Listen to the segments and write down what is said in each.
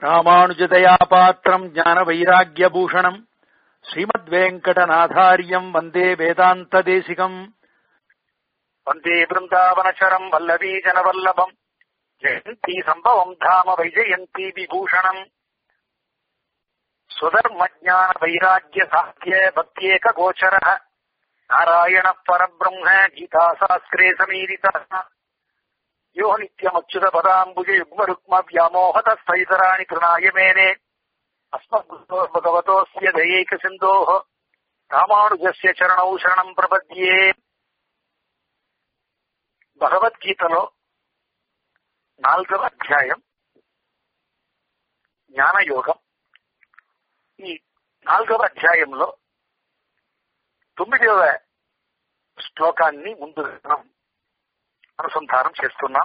రామానుజదయా పాత్రం జ్ఞాన వైరాగ్యభూషణం శ్రీమద్వేంకటనాథార్యం వందే వేదాంతదేశికం వందే బృందావనచరం వల్లభీ జనవల్లభం జయంతి సంభవం ధామ వైజయంతి విభూషణం స్వధర్మజ్ఞాన వైరాగ్య సాధ్య భక్త్యేక గోచర నారాయణ పరబ్రహ్మ గీతాశాస్త్రే సమీరిత యో నిత్యమచ్యుత పదాంబుజ యుగ్మ రుక్మ వ్యామోహత స్థైతరాణి కృణాయ మేనే అస్మద్గురో భగవతోస్య దయైక సింధో రామానుజస్య చరణౌ శరణం ప్రపద్యే భగవద్గీతలో నాలుగవ అధ్యాయం జ్ఞానయోగం ఈ నాలుగవ అధ్యాయంలో తొమ్మిదవ శ్లోకాన్ని ముందు మనం అనుసంధానం చేస్తున్నాం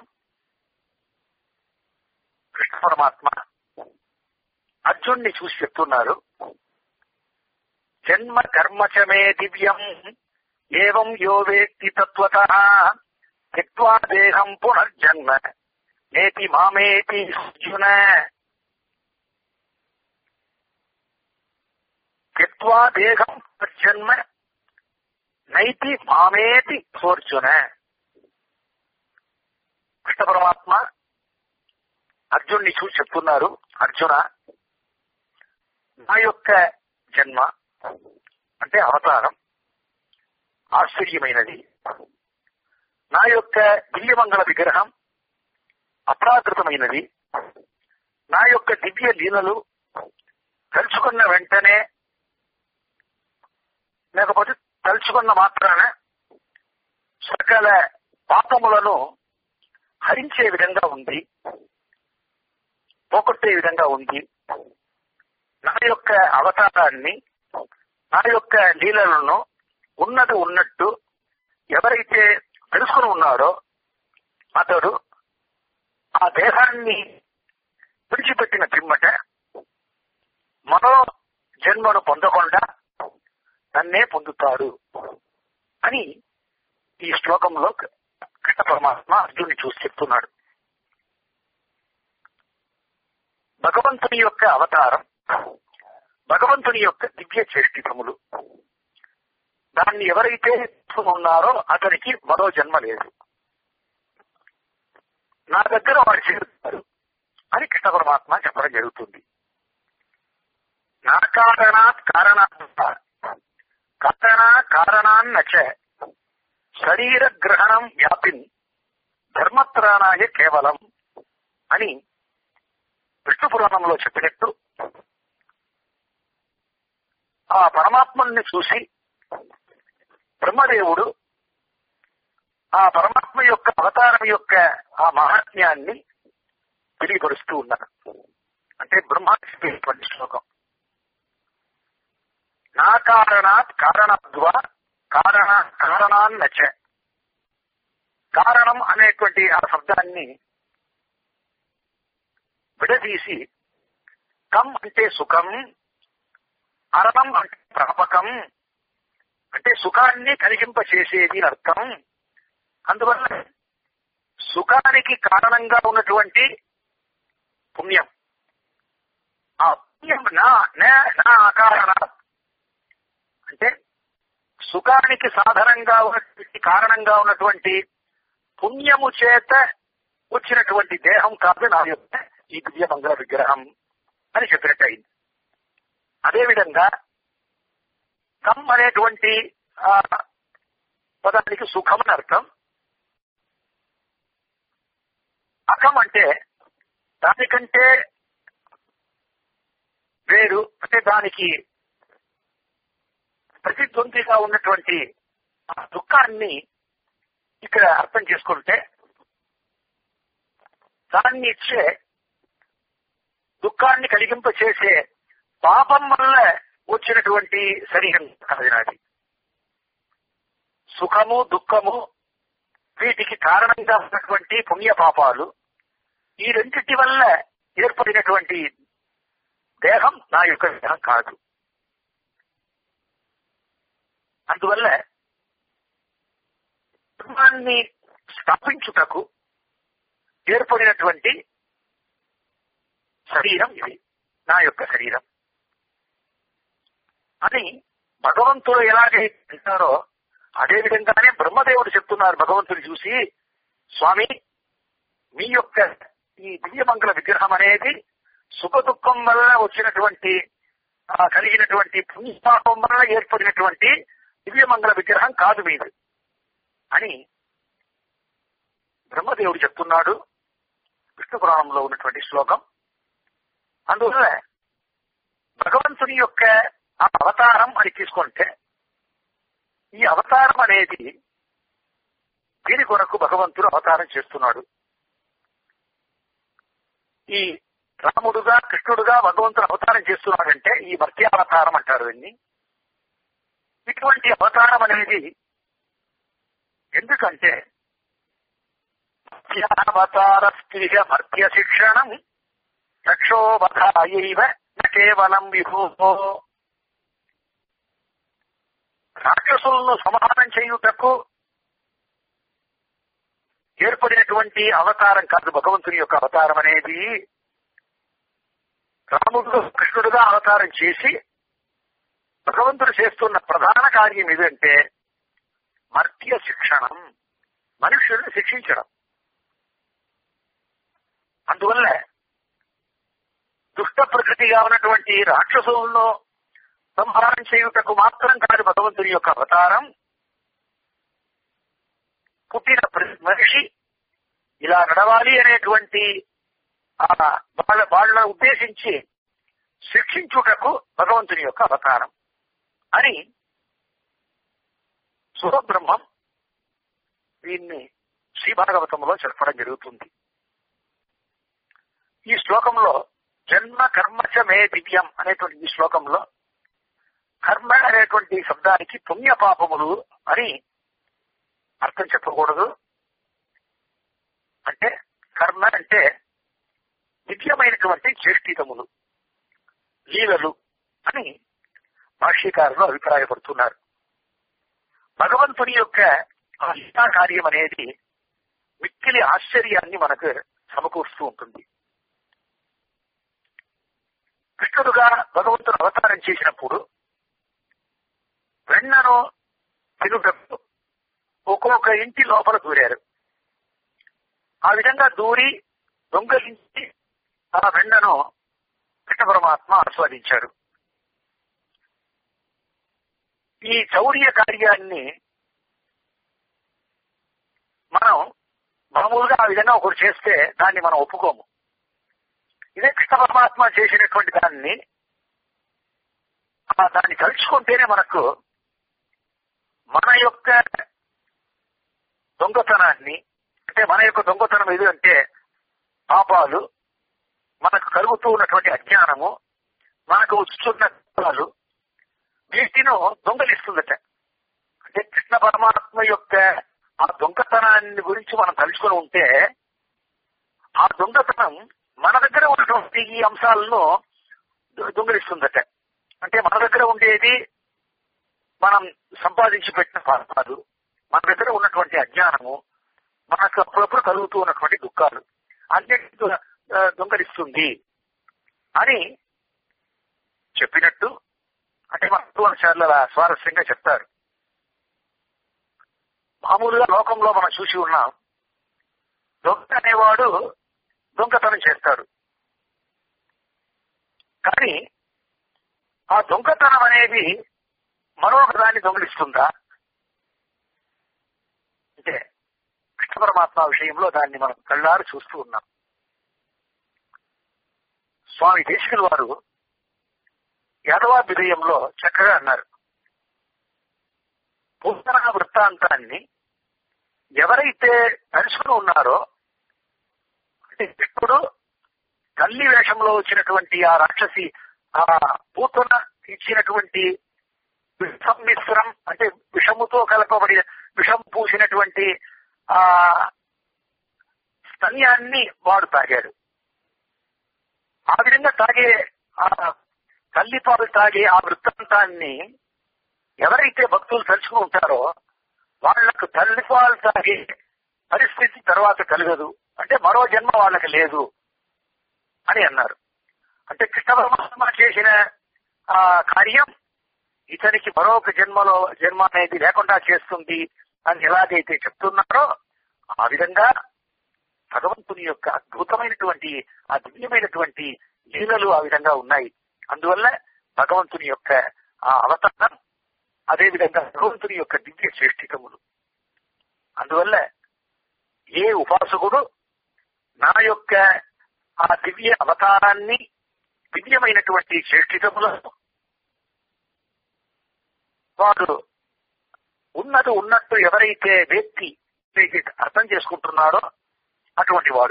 కృష్ణ పరమాత్మ అర్జున్ని చూసి చెప్తున్నారు జన్మ కర్మచమే దివ్యం ఏవం యో వేత్తి తత్వత త్యక్వా దేహం పునర్జన్మ నేతి మామేతి అర్జున త్యక్వా దేహం పునర్జన్మ నైతి మామేతి సోర్జున కృష్ణ పరమాత్మ అర్జున్ని చూసి చెప్తున్నారు అర్జున నా యొక్క జన్మ అంటే అవతారం ఆశ్చర్యమైనది నా యొక్క దివ్యమంగళ విగ్రహం అప్రాకృతమైనది నా యొక్క దివ్య లీలలు తలుచుకున్న వెంటనే లేకపోతే తలుచుకున్న మాత్రాన సకల పాపములను హరించే విధంగా ఉంది పోగొట్టే విధంగా ఉంది నా యొక్క అవతారాన్ని నా యొక్క లీలలను ఉన్నది ఉన్నట్టు ఎవరైతే తెలుసుకుని ఉన్నారో అతడు ఆ దేహాన్ని విడిచిపెట్టిన పిమ్మట మరో జన్మను పొందకుండా నన్నే పొందుతాడు అని ఈ శ్లోకంలో కృష్ణ పరమాత్మ అర్జున్ని చూసి చెప్తున్నాడు భగవంతుని యొక్క అవతారం భగవంతుని యొక్క దివ్య చేష్టితములు దాన్ని ఎవరైతే ఉన్నారో అతనికి మరో జన్మ లేదు నా దగ్గర వాడు చేరుతారు అని కృష్ణ పరమాత్మ చెప్పడం జరుగుతుంది నా కారణాత్ కారణాత్ కారణ కారణాన్నచ శరీర గ్రహణం వ్యాపిన్ ధర్మత్రాణాయ కేవలం అని విష్ణు పురాణంలో చెప్పినట్టు ఆ పరమాత్మల్ని చూసి బ్రహ్మదేవుడు ఆ పరమాత్మ యొక్క అవతారం యొక్క ఆ మహాత్మ్యాన్ని తెలియపరుస్తూ ఉన్నారు అంటే బ్రహ్మ చెప్పేటువంటి శ్లోకం నా కారణాత్ కారణద్వా కారణ కారణాన్నచ కారణం అనేటువంటి ఆ శబ్దాన్ని విడదీసి కం అంటే సుఖం అరణం అంటే ప్రాపకం అంటే సుఖాన్ని కలిగింపచేసేది అర్థం అందువల్ల సుఖానికి కారణంగా ఉన్నటువంటి పుణ్యం ఆ పుణ్యం నా నా అకారణ అంటే సుఖానికి సాధనంగా ఉన్నటువంటి కారణంగా ఉన్నటువంటి పుణ్యము చేత వచ్చినటువంటి దేహం కాదు నా యొక్క ఈ దివ్య మంగళ విగ్రహం అని చెప్పినట్టు అయింది అదేవిధంగా కమ్ అనేటువంటి ఆ పదానికి సుఖం అని అర్థం అకం అంటే దానికంటే వేరు అంటే దానికి ప్రతిద్వందిగా ఉన్నటువంటి ఆ దుఃఖాన్ని ఇక్కడ అర్థం చేసుకుంటే దాన్ని ఇచ్చే దుఃఖాన్ని కలిగింప చేసే పాపం వల్ల వచ్చినటువంటి శరీరం కాదు నాది సుఖము దుఃఖము వీటికి కారణంగా ఉన్నటువంటి పుణ్య పాపాలు ఈ రెండింటి వల్ల ఏర్పడినటువంటి దేహం నా యొక్క దేహం కాదు అందువల్ల ధర్మాన్ని స్థాపించుటకు ఏర్పడినటువంటి శరీరం ఇది నా యొక్క శరీరం అని భగవంతుడు ఎలాగైతే అంటారో అదే విధంగానే బ్రహ్మదేవుడు చెప్తున్నారు భగవంతుడు చూసి స్వామి మీ యొక్క ఈ దివ్యమంగళ విగ్రహం అనేది సుఖ దుఃఖం వల్ల వచ్చినటువంటి ఆ, కలిగినటువంటి పుణ్యపాపం వల్ల ఏర్పడినటువంటి దివ్యమంగళ విగ్రహం కాదు మీది అని బ్రహ్మదేవుడు చెప్తున్నాడు విష్ణు పురాణంలో ఉన్నటువంటి శ్లోకం అందువల్ల భగవంతుని యొక్క ఆ అవతారం అని తీసుకుంటే ఈ అవతారం అనేది దీని కొరకు భగవంతుడు అవతారం చేస్తున్నాడు ఈ రాముడుగా కృష్ణుడుగా భగవంతుడు అవతారం చేస్తున్నాడంటే ఈ మర్త్యావతారం అంటారు దీన్ని ఇటువంటి అవతారం అనేది ఎందుకంటే మర్త్యావతారస్తిహ మర్త్య శిక్షణం రక్షోవధాయైవ న కేవలం విభూ రాక్షసులను సమానం చేయుటకు ఏర్పడినటువంటి అవతారం కాదు భగవంతుని యొక్క అవతారం అనేది రాముడు కృష్ణుడుగా అవతారం చేసి భగవంతుడు చేస్తున్న ప్రధాన కార్యం ఏదంటే మర్త్య శిక్షణం మనుష్యుల్ని శిక్షించడం అందువల్ల దుష్ట ప్రకృతిగా ఉన్నటువంటి రాక్షసులను సంహారం చేయుటకు మాత్రం కాదు భగవంతుని యొక్క అవతారం పుట్టిన ప్రతి మనిషి ఇలా నడవాలి అనేటువంటి ఆ వాళ్ళ వాళ్ళ ఉద్దేశించి శిక్షించుటకు భగవంతుని యొక్క అవతారం అని సుఖబ్రహ్మం దీన్ని శ్రీ భాగవతంలో చెప్పడం జరుగుతుంది ఈ శ్లోకంలో జన్మ కర్మచ మే దివ్యం అనేటువంటి ఈ శ్లోకంలో కర్మ అనేటువంటి శబ్దానికి పుణ్య పాపములు అని అర్థం చెప్పకూడదు అంటే కర్మ అంటే నిత్యమైనటువంటి చేష్టితములు లీలలు అని భాష్యకారులు అభిప్రాయపడుతున్నారు భగవంతుని యొక్క ఆ లీలా కార్యం అనేది మిక్కిలి ఆశ్చర్యాన్ని మనకు సమకూరుస్తూ ఉంటుంది కృష్ణుడుగా భగవంతుడు అవతారం చేసినప్పుడు వెన్నను తినుటకు ఒక్కొక్క ఇంటి లోపల దూరారు ఆ విధంగా దూరి దొంగలించి ఆ వెన్నను కృష్ణ పరమాత్మ ఆస్వాదించాడు ఈ చౌర్య కార్యాన్ని మనం మామూలుగా ఆ విధంగా ఒకరు చేస్తే దాన్ని మనం ఒప్పుకోము ఇదే కృష్ణ పరమాత్మ చేసినటువంటి దాన్ని ఆ దాన్ని తలుచుకుంటేనే మనకు మన యొక్క దొంగతనాన్ని అంటే మన యొక్క దొంగతనం ఏది అంటే పాపాలు మనకు కలుగుతూ ఉన్నటువంటి అజ్ఞానము మనకు వస్తున్న పాపాలు వీటిను దొంగలిస్తుందట అంటే కృష్ణ పరమాత్మ యొక్క ఆ దొంగతనాన్ని గురించి మనం తలుచుకొని ఉంటే ఆ దొంగతనం మన దగ్గర ఉన్నటువంటి ఈ అంశాలను దొ- దొంగలిస్తుందట అంటే మన దగ్గర ఉండేది మనం సంపాదించి పెట్టిన పాపాలు మన దగ్గర ఉన్నటువంటి అజ్ఞానము మనకు అప్పుడప్పుడు కలుగుతూ ఉన్నటువంటి దుఃఖాలు అన్నిటి దొ- ఆ, దొంగలిస్తుంది అని చెప్పినట్టు అంటే మన చాలా స్వారస్యంగా చెప్తారు మామూలుగా లోకంలో మనం చూసి ఉన్నాం దొంగ అనేవాడు దొంగతనం చేస్తాడు కానీ ఆ దొంగతనం అనేది మరొక దాన్ని దొంగిలిస్తుందా అంటే కృష్ణ పరమాత్మ విషయంలో దాన్ని మనం కళ్ళారు చూస్తూ ఉన్నాం స్వామి దేశికుల వారు యాదవాభ్యుదయంలో చక్కగా అన్నారు పూర్ణ వృత్తాంతాన్ని ఎవరైతే తలుసుకుని ఉన్నారో అంటే ఇప్పుడు తల్లి వేషంలో వచ్చినటువంటి ఆ రాక్షసి ఆ పూతన ఇచ్చినటువంటి విషమిశ్రం అంటే విషముతో కలపబడి విషం పూసినటువంటి ఆ స్తన్యాన్ని వాడు తాగాడు ఆ విధంగా తాగే ఆ తల్లి పాలు తాగే ఆ వృత్తాంతాన్ని ఎవరైతే భక్తులు తలుచుకుని ఉంటారో వాళ్లకు తల్లి పాలు తాగే పరిస్థితి తర్వాత కలగదు అంటే మరో జన్మ వాళ్ళకి లేదు అని అన్నారు అంటే కృష్ణ పరమాత్మ చేసిన ఆ కార్యం ఇతనికి మరొక జన్మలో జన్మ అనేది లేకుండా చేస్తుంది అని ఎలాగైతే చెప్తున్నారో ఆ విధంగా భగవంతుని యొక్క అద్భుతమైనటువంటి ఆ దివ్యమైనటువంటి లీలలు ఆ విధంగా ఉన్నాయి అందువల్ల భగవంతుని యొక్క ఆ అవతారం అదేవిధంగా భగవంతుని యొక్క దివ్య శ్రేష్ఠికములు అందువల్ల ఏ ఉపాసకుడు నా యొక్క ఆ దివ్య అవతారాన్ని దివ్యమైనటువంటి శ్రేష్ఠితములను వాడు ఉన్నది ఉన్నట్టు ఎవరైతే వ్యక్తి అర్థం చేసుకుంటున్నాడో అటువంటి వాడు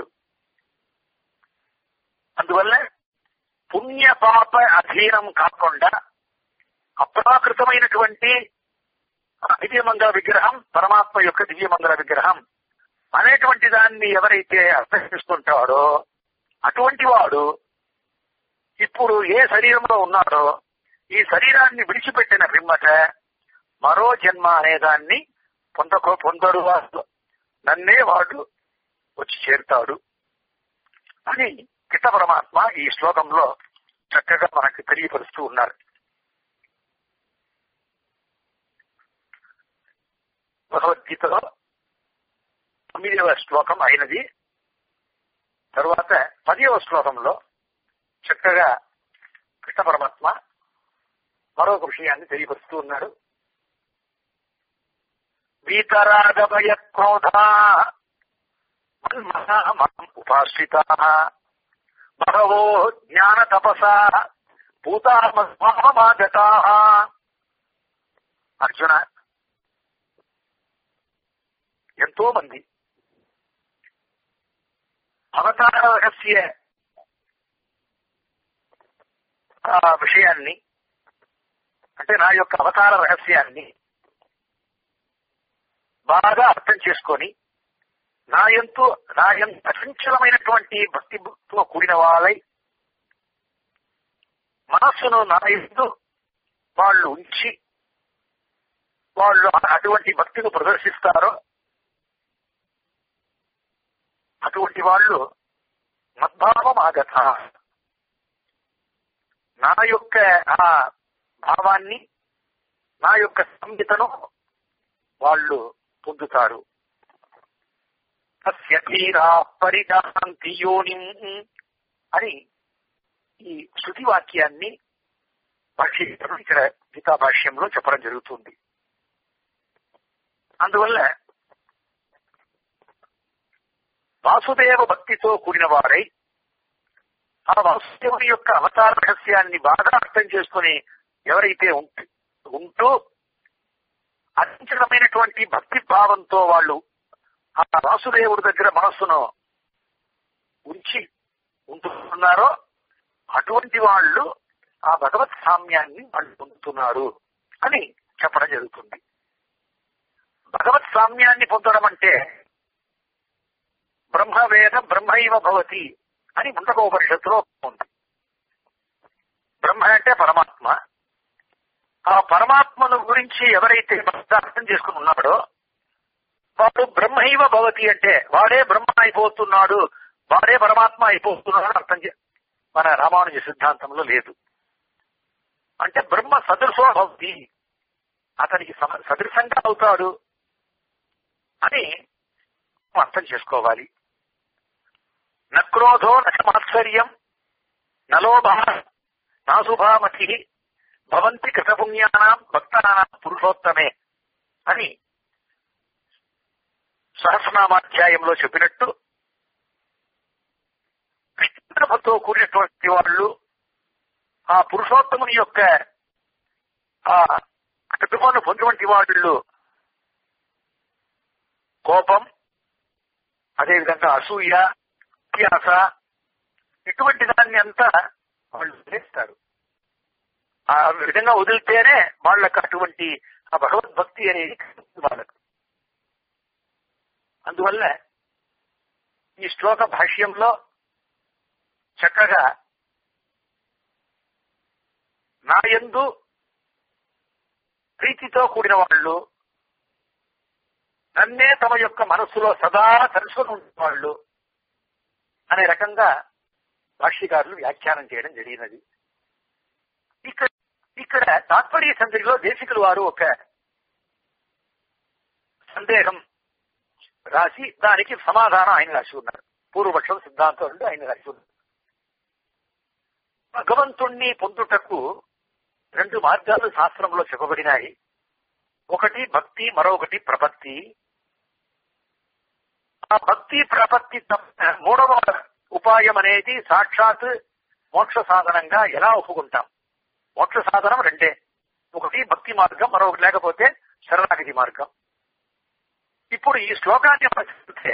అందువల్ల పుణ్య పాప అధీనం కాకుండా అప్రాకృతమైనటువంటి దివ్యమంగళ విగ్రహం పరమాత్మ యొక్క దివ్యమంగళ విగ్రహం అనేటువంటి దాన్ని ఎవరైతే అర్థం చేసుకుంటాడో అటువంటి వాడు ఇప్పుడు ఏ శరీరంలో ఉన్నాడో ఈ శరీరాన్ని విడిచిపెట్టిన పిమ్మట మరో జన్మ అనేదాన్ని పొందకో పొందడు వాడు నన్నే వాడు వచ్చి చేరుతాడు అని కిట పరమాత్మ ఈ శ్లోకంలో చక్కగా మనకు తెలియపరుస్తూ ఉన్నారు భగవద్గీతలో తొమ్మిదవ శ్లోకం అయినది తరువాత పదవ శ్లోకంలో చక్కగా కృష్ణ పరమాత్మ మరొక విషయాన్ని తెలియపరుస్తూ ఉన్నాడు వీతరాగభయ క్రోధా ఉపాశ్రిత బహవో జ్ఞాన తపసా భూతామగతా అర్జున ఎంతో మంది అవతార రహస్య విషయాన్ని అంటే నా యొక్క అవతార రహస్యాన్ని బాగా అర్థం చేసుకొని నా ఎంతో నా ఎంత అచంచలమైనటువంటి భక్తితో కూడిన వాళ్ళై మనస్సును నా ఎందు వాళ్ళు ఉంచి వాళ్ళు అటువంటి భక్తిని ప్రదర్శిస్తారో అటువంటి వాళ్ళు మద్భావం ఆగత నా యొక్క ఆ భావాన్ని నా యొక్క సంహితను వాళ్ళు పొందుతారు తీరా పరిణాంతి యోనిం అని ఈ శృతి వాక్యాన్ని భాష్యం ఇక్కడ గీతా భాష్యంలో చెప్పడం జరుగుతుంది అందువల్ల వాసుదేవ భక్తితో కూడిన వారై ఆ వాసుదేవుని యొక్క అవతార రహస్యాన్ని బాగా అర్థం చేసుకుని ఎవరైతే ఉంటూ అత్యంతమైనటువంటి భక్తి భావంతో వాళ్ళు ఆ వాసుదేవుడి దగ్గర మనస్సును ఉంచి ఉంటున్నారో అటువంటి వాళ్ళు ఆ భగవత్ సామ్యాన్ని వాళ్ళు పొందుతున్నారు అని చెప్పడం జరుగుతుంది భగవత్ సామ్యాన్ని పొందడం అంటే బ్రహ్మవేద బ్రహ్మైవ భవతి అని ముండకోపనిషత్తులో ఉంది బ్రహ్మ అంటే పరమాత్మ ఆ పరమాత్మను గురించి ఎవరైతే అర్థం చేసుకుని ఉన్నాడో వాడు బ్రహ్మైవ భవతి అంటే వాడే బ్రహ్మ అయిపోతున్నాడు వాడే పరమాత్మ అయిపోతున్నాడు అర్థం చే మన రామానుజ సిద్ధాంతంలో లేదు అంటే బ్రహ్మ సదృశో భవతి అతనికి సదృశంగా అవుతాడు అని అర్థం చేసుకోవాలి నక్రోధో నచమాత్సర్యం నలోభ నాశుభామతి భవంతి కృతపుణ్యానాం భక్తానాం పురుషోత్తమే అని సహస్రనామాధ్యాయంలో చెప్పినట్టు కృష్ణతో కూడినటువంటి వాళ్ళు ఆ పురుషోత్తముని యొక్క ఆ కృపను పొందినటువంటి వాళ్ళు కోపం అదేవిధంగా అసూయ అత్యాస ఇటువంటి దాన్ని అంతా వాళ్ళు వదిలేస్తారు ఆ విధంగా వదిలితేనే వాళ్ళకు అటువంటి ఆ భగవద్భక్తి అనేది వాళ్ళకు అందువల్ల ఈ శ్లోక భాష్యంలో చక్కగా నా యందు ప్రీతితో కూడిన వాళ్ళు నన్నే తమ యొక్క మనస్సులో సదా తలుసుకుని ఉండేవాళ్ళు అనే రకంగా భాష్యకారులు వ్యాఖ్యానం చేయడం జరిగినది ఇక్కడ ఇక్కడ తాత్పర్య సందడిలో దేశికులు వారు ఒక సందేహం రాసి దానికి సమాధానం ఆయన రాసి ఉన్నారు పూర్వపక్షం సిద్ధాంతం నుండి ఆయన రాసి ఉన్నారు భగవంతుణ్ణి పొందుటకు రెండు మార్గాలు శాస్త్రంలో చెప్పబడినాయి ఒకటి భక్తి మరొకటి ప్రపత్తి ఆ భక్తి ప్రపత్తి తప్ప మూడవ ఉపాయం అనేది సాక్షాత్ మోక్ష సాధనంగా ఎలా ఒప్పుకుంటాం మోక్ష సాధనం రెండే ఒకటి భక్తి మార్గం మరొకటి లేకపోతే శరణాగతి మార్గం ఇప్పుడు ఈ శ్లోకాన్ని పరిశీలిస్తే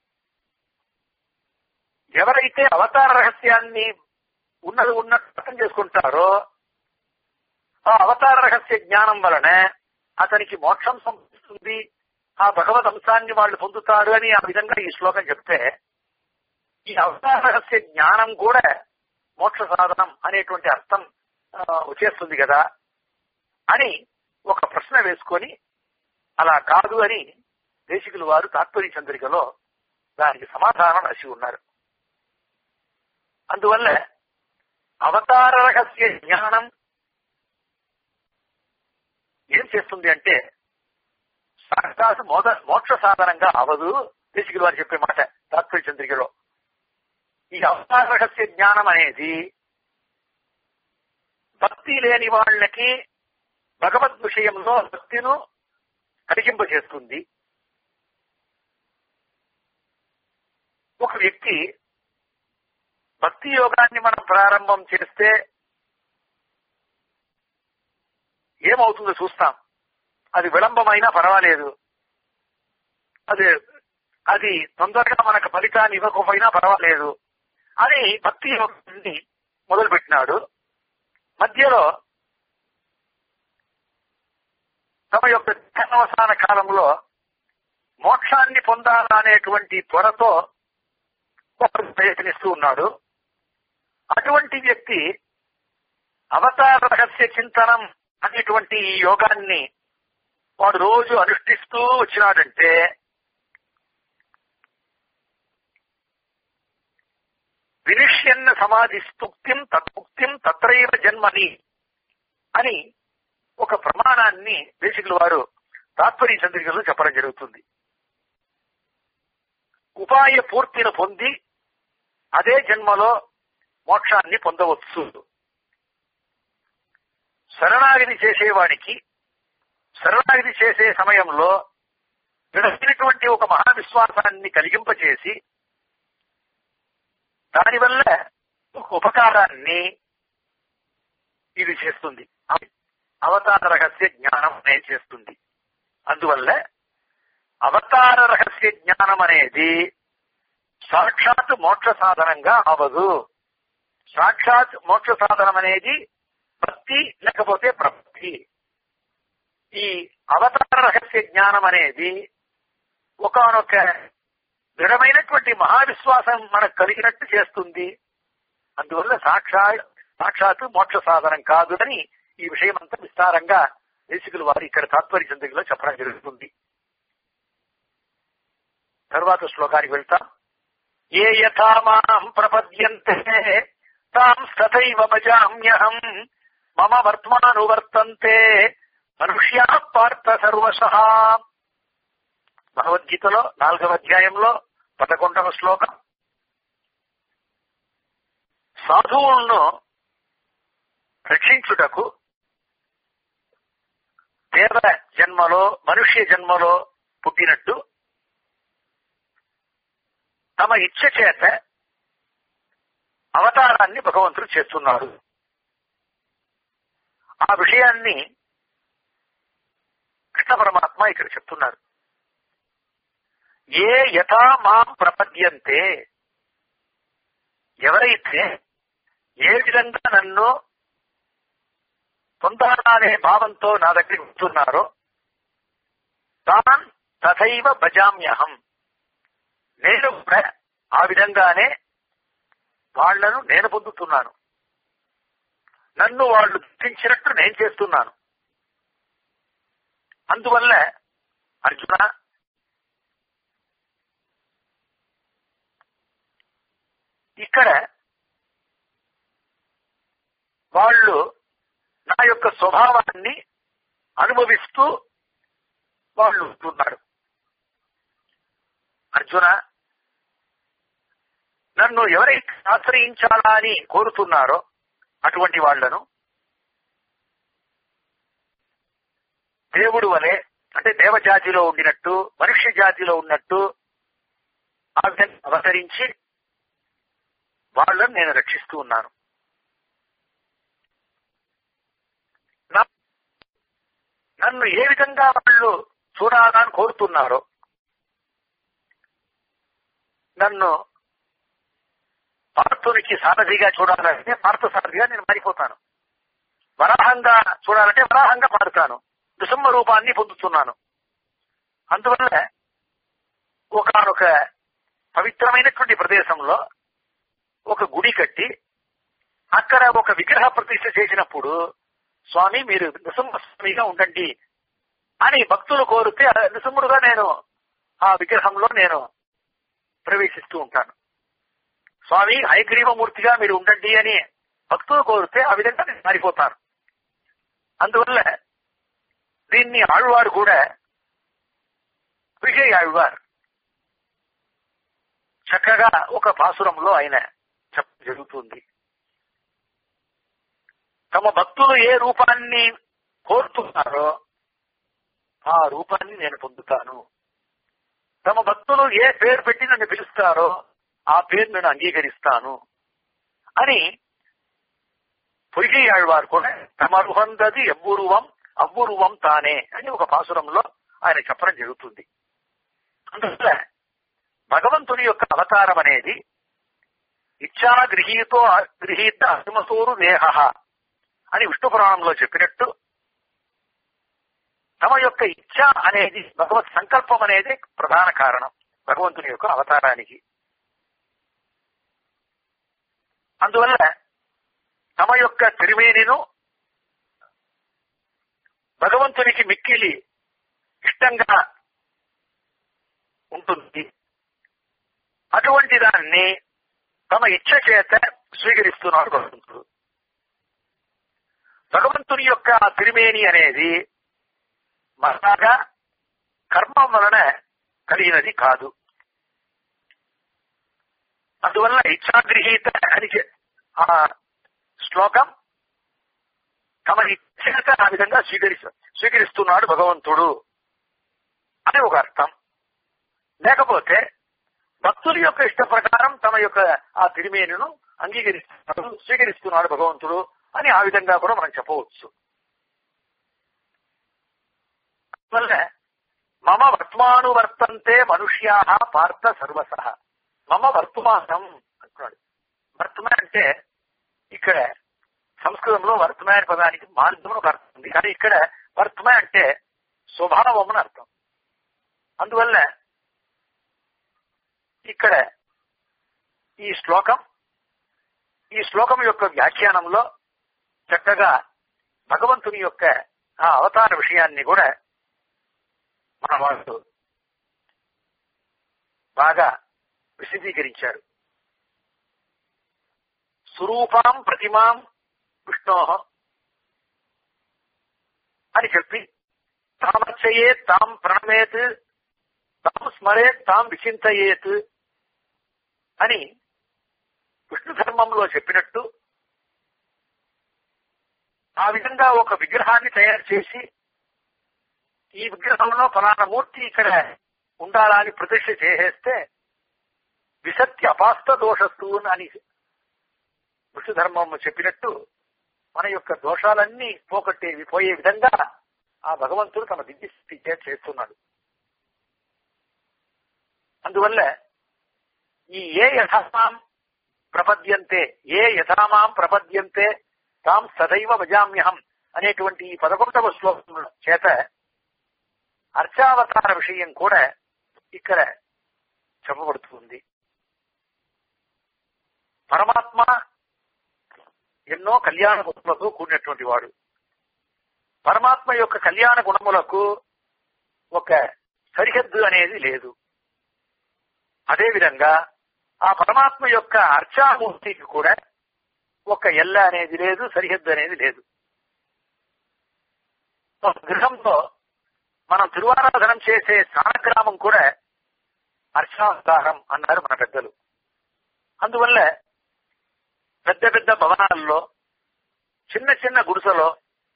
ఎవరైతే అవతార రహస్యాన్ని ఉన్నది ఉన్నట్టు అర్థం చేసుకుంటారో ఆ అవతార రహస్య జ్ఞానం వలన అతనికి మోక్షం సంభవిస్తుంది ఆ భగవద్ అంశాన్ని వాళ్ళు పొందుతారు అని ఆ విధంగా ఈ శ్లోకం చెప్తే ఈ అవతార రహస్య జ్ఞానం కూడా మోక్ష సాధనం అనేటువంటి అర్థం ఆ, వచ్చేస్తుంది కదా అని ఒక ప్రశ్న వేసుకొని అలా కాదు అని దేశికులు వారు తాత్పర్య చంద్రికలో దానికి సమాధానం రాసి ఉన్నారు అందువల్ల అవతార రహస్య జ్ఞానం ఏం చేస్తుంది అంటే సాక్షాత్ మోద మోక్ష సాధనంగా అవదు దేశికులు వారు చెప్పే మాట తాత్పర్య చంద్రికలో ఈ అవతార రహస్య జ్ఞానం అనేది భక్తి లేని వాళ్ళకి భగవద్ విషయంలో భక్తిను కలిగింపజేస్తుంది ఒక వ్యక్తి భక్తి యోగాన్ని మనం ప్రారంభం చేస్తే ఏమవుతుందో చూస్తాం అది విళంబమైనా పర్వాలేదు అది అది తొందరగా మనకు ఫలితాన్ని ఇవ్వకపోయినా పర్వాలేదు అని భక్తి యోగాన్ని మొదలుపెట్టినాడు మధ్యలో తమ యొక్క ధ్యానవసాన కాలంలో మోక్షాన్ని పొందాలనేటువంటి త్వరతో ఒకరు ప్రయత్నిస్తూ ఉన్నాడు అటువంటి వ్యక్తి అవతార రహస్య చింతనం అనేటువంటి ఈ యోగాన్ని వాడు రోజు అనుష్ఠిస్తూ వచ్చినాడంటే వినిష్యన్న సమాధిస్తుక్తిం తత్ముక్తిం తత్రైవ జన్మని అని ఒక ప్రమాణాన్ని దేశికుల వారు తాత్పర్య చంద్రికలో చెప్పడం జరుగుతుంది ఉపాయ పూర్తిని పొంది అదే జన్మలో మోక్షాన్ని పొందవచ్చు శరణాగతి చేసేవాడికి శరణాగతి చేసే సమయంలో విడసినటువంటి ఒక మహావిశ్వాసాన్ని కలిగింపచేసి దానివల్ల ఒక ఉపకారాన్ని ఇది చేస్తుంది అవతార రహస్య జ్ఞానం అనేది చేస్తుంది అందువల్ల అవతార రహస్య జ్ఞానం అనేది సాక్షాత్ మోక్ష సాధనంగా అవదు సాక్షాత్ మోక్ష సాధనం అనేది భక్తి లేకపోతే ప్రపత్తి ఈ అవతార రహస్య జ్ఞానం అనేది ఒకనొక దృఢమైనటువంటి మహావిశ్వాసం మనకు కలిగినట్టు చేస్తుంది అందువల్ల సాక్షా సాక్షాత్ మోక్ష సాధనం కాదు అని ఈ విషయం అంతా విస్తారంగా దేశికులు వారు ఇక్కడ తాత్పర్య చంద్రికలో చెప్పడం జరుగుతుంది తరువాత శ్లోకానికి వెళ్తాం ఏ యథా మాం ప్రపద్యంతే తాం తథైవ భజామ్యహం మమ వర్త్మానువర్తంతే మనుష్యా పార్థ సర్వశ భగవద్గీతలో నాలుగవ అధ్యాయంలో పదకొండవ శ్లోకం సాధువులను రక్షించుటకు దేవ జన్మలో మనుష్య జన్మలో పుట్టినట్టు తమ ఇచ్చ చేత అవతారాన్ని భగవంతుడు చేస్తున్నాడు ఆ విషయాన్ని కృష్ణ పరమాత్మ ఇక్కడ చెప్తున్నారు ఏ యథా మాం ప్రపద్యంతే ఎవరైతే ఏ విధంగా నన్ను పొందాలనే భావంతో నా దగ్గరికి వస్తున్నారో తాన్ తథైవ భజామ్యహం నేను కూడా ఆ విధంగానే వాళ్లను నేను పొందుతున్నాను నన్ను వాళ్ళు గుర్తించినట్టు నేను చేస్తున్నాను అందువల్ల అర్జున ఇక్కడ వాళ్ళు నా యొక్క స్వభావాన్ని అనుభవిస్తూ వాళ్ళు ఉంటున్నారు అర్జున నన్ను ఎవరైతే ఆశ్రయించాలా అని కోరుతున్నారో అటువంటి వాళ్లను దేవుడు వలె అంటే దేవజాతిలో ఉండినట్టు మనుష్య జాతిలో ఉన్నట్టు ఆ విధంగా అవతరించి వాళ్ళని నేను రక్షిస్తూ ఉన్నాను నా- నన్ను ఏ విధంగా వాళ్ళు చూడాలని కోరుతున్నారో నన్ను పార్థునికి సారథిగా చూడాలంటే పార్థ సారథిగా నేను మారిపోతాను వరాహంగా చూడాలంటే వరాహంగా మారుతాను నృసింహ రూపాన్ని పొందుతున్నాను అందువల్ల ఒకనొక పవిత్రమైనటువంటి ప్రదేశంలో ఒక గుడి కట్టి అక్కడ ఒక విగ్రహ ప్రతిష్ఠ చేసినప్పుడు స్వామి మీరు నృసింహ స్వామిగా ఉండండి అని భక్తులు కోరితే ఆ నృసింహుడుగా నేను ఆ విగ్రహంలో నేను ప్రవేశిస్తూ ఉంటాను స్వామి హైగ్రీవమూర్తిగా మీరు ఉండండి అని భక్తులు కోరితే ఆ విధంగా నేను మారిపోతాను అందువల్ల దీన్ని ఆళ్వారు కూడా విజయ్ ఆళ్వార్ చక్కగా ఒక పాసురంలో ఆయన చెప్ప జరుగుతుంది తమ భక్తులు ఏ రూపాన్ని కోరుతున్నారో ఆ రూపాన్ని నేను పొందుతాను తమ భక్తులు ఏ పేరు పెట్టి నన్ను పిలుస్తారో ఆ పేరు నేను అంగీకరిస్తాను అని పొయ్యాళ్వారు కూడా తమరుహందది ఎవ్వురువం అవ్వురువం తానే అని ఒక పాసురంలో ఆయన చెప్పడం జరుగుతుంది అందువల్ల భగవంతుని యొక్క అవతారం అనేది ఇచ్చా గృహీతో గృహీత అహిమసూరు దేహ అని విష్ణు పురాణంలో చెప్పినట్టు తమ యొక్క ఇచ్ఛ అనేది భగవత్ సంకల్పం అనేది ప్రధాన కారణం భగవంతుని యొక్క అవతారానికి అందువల్ల తమ యొక్క తిరిమేనిను భగవంతునికి మిక్కిలి ఇష్టంగా ఉంటుంది అటువంటి దాన్ని తమ ఇచ్ఛ చేత స్వీకరిస్తున్నాడు భగవంతుడు భగవంతుని యొక్క తిరిమేని అనేది మహాగా కర్మం వలన కలిగినది కాదు అందువల్ల ఇచ్ఛాగృహీత అని చె- ఆ శ్లోకం తమ ఇచ్ఛత ఆ విధంగా స్వీకరిస్తు స్వీకరిస్తున్నాడు భగవంతుడు అని ఒక అర్థం లేకపోతే భక్తుల యొక్క ఇష్ట ప్రకారం తమ యొక్క ఆ తిరిమేనును అంగీకరిస్తున్నాడు స్వీకరిస్తున్నాడు భగవంతుడు అని ఆ విధంగా కూడా మనం చెప్పవచ్చు వల్ల మమ వర్తమానువర్తంతే మనుష్యా పార్థ సర్వస మమ వర్తమానం అంటున్నాడు వర్తమాన్ అంటే ఇక్కడ సంస్కృతంలో వర్తమాన పదానికి మార్గం ఒక అర్థం ఉంది కానీ ఇక్కడ వర్తమాన్ అంటే స్వభావం అని అర్థం అందువల్ల ఇక్కడ ఈ శ్లోకం ఈ శ్లోకం యొక్క వ్యాఖ్యానంలో చక్కగా భగవంతుని యొక్క ఆ అవతార విషయాన్ని కూడా మన వాళ్ళు బాగా విశదీకరించారు స్వరూపాం ప్రతిమాం విష్ణో అని చెప్పి తామర్చయేత్ తాం ప్రణమేత్ తాం స్మరేత్ తాం విచింతయేత్ అని విష్ణు ధర్మంలో చెప్పినట్టు ఆ విధంగా ఒక విగ్రహాన్ని తయారు చేసి ఈ విగ్రహంలో ఫలానా మూర్తి ఇక్కడ ఉండాలని ప్రతిష్ఠ చేసేస్తే విసత్య అపాస్త దోషస్తు అని విష్ణు ధర్మం చెప్పినట్టు మన యొక్క దోషాలన్నీ పోగొట్టేవి పోయే విధంగా ఆ భగవంతుడు తమ దివ్య స్థితి చే- చేస్తున్నాడు అందువల్ల ఈ ఏ యథామాం ప్రపద్యంతే ఏ యథామాం ప్రపద్యంతే తాం సదైవ భజామ్యహం అనేటువంటి ఈ పదకొండవ శ్లోకం చేత అర్చావతార విషయం కూడా ఇక్కడ చెప్పబడుతుంది పరమాత్మ ఎన్నో కళ్యాణ గుణములతో కూడినటువంటి వాడు పరమాత్మ యొక్క కళ్యాణ గుణములకు ఒక సరిహద్దు అనేది లేదు అదేవిధంగా ఆ పరమాత్మ యొక్క అర్చామూర్తికి కూడా ఒక ఎల్ల అనేది లేదు సరిహద్దు అనేది లేదు ఒక గృహంలో మనం తిరువారాధనం చేసే స్నానగ్రామం కూడా అర్చావతారం అన్నారు మన పెద్దలు అందువల్ల పెద్ద పెద్ద భవనాల్లో చిన్న చిన్న గుడిసెలో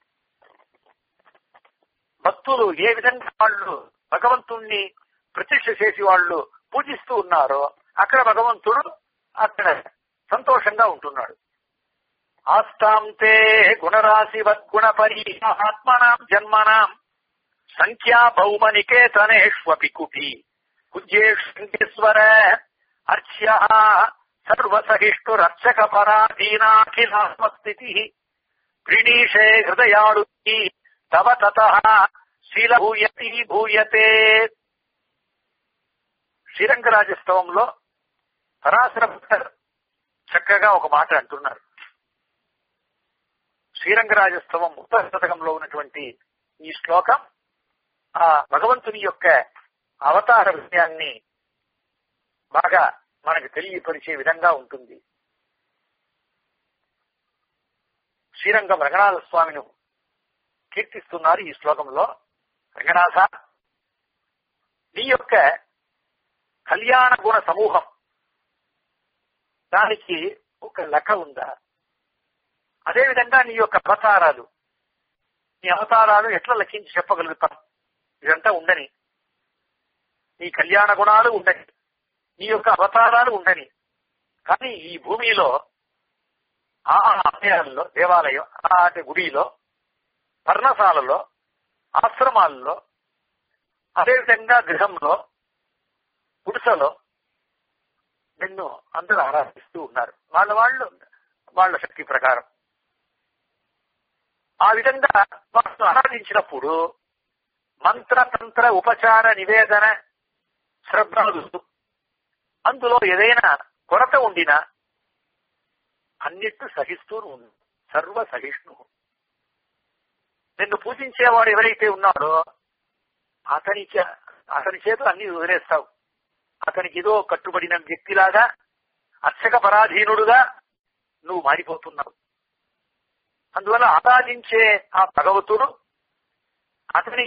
భక్తులు ఏ విధంగా వాళ్ళు భగవంతుణ్ణి ప్రతిష్ఠ చేసి వాళ్ళు పూజిస్తూ ఉన్నారో అక్కడ భగవంతుడు అక్కడ సంతోషంగా ఉంటున్నాడు ఆస్తాంతే గుణరాశి వద్గుణ ఆత్మనాం జన్మనాం సంఖ్యా భౌమనికేతనేష్వపి కుటి కుజ్యేశ్వర అర్చ్య సర్వసహిష్ఠురర్చక పరాధీనాఖిలాత్మస్థితి ప్రణీషే హృదయాడు తవ తత శీల భూయతి భూయతే శ్రీరంగరాజస్తవంలో పరాశర భక్తర్ చక్కగా ఒక మాట అంటున్నారు శ్రీరంగరాజస్తవం ఉత్తర శతకంలో ఉన్నటువంటి ఈ శ్లోకం ఆ భగవంతుని యొక్క అవతార విషయాన్ని బాగా మనకు తెలియపరిచే విధంగా ఉంటుంది శ్రీరంగం రంగనాథ స్వామిని కీర్తిస్తున్నారు ఈ శ్లోకంలో రంగనాథ నీ యొక్క కళ్యాణ గుణ సమూహం దానికి ఒక లెక్క ఉందా అదేవిధంగా నీ యొక్క అవతారాలు నీ అవతారాలు ఎట్లా లెక్కించి చెప్పగలుగుతాం ఇదంతా ఉండని నీ కళ్యాణ గుణాలు ఉండని నీ యొక్క అవతారాలు ఉండని కానీ ఈ భూమిలో ఆ ఆలయాల్లో దేవాలయం ఆ గుడిలో పర్ణశాలలో ఆశ్రమాల్లో అదేవిధంగా గృహంలో గుడిసెలో నిన్ను అందరూ ఆరాధిస్తూ ఉన్నారు వాళ్ళ వాళ్ళు వాళ్ళ శక్తి ప్రకారం ఆ విధంగా వాళ్ళు ఆరాధించినప్పుడు మంత్ర తంత్ర ఉపచార నివేదన శ్రద్ధాలు అందులో ఏదైనా కొరత ఉండినా అన్నిట్టు సహిస్తూ ఉంది సర్వ సహిష్ణు నిన్ను పూజించేవాడు ఎవరైతే ఉన్నాడో అతని చే- అతని చేతులు అన్ని వదిలేస్తావు అతనికి ఏదో కట్టుబడిన వ్యక్తిలాగా అర్చక పరాధీనుడుగా నువ్వు మారిపోతున్నావు అందువల్ల ఆరాధించే ఆ భగవతుడు అతని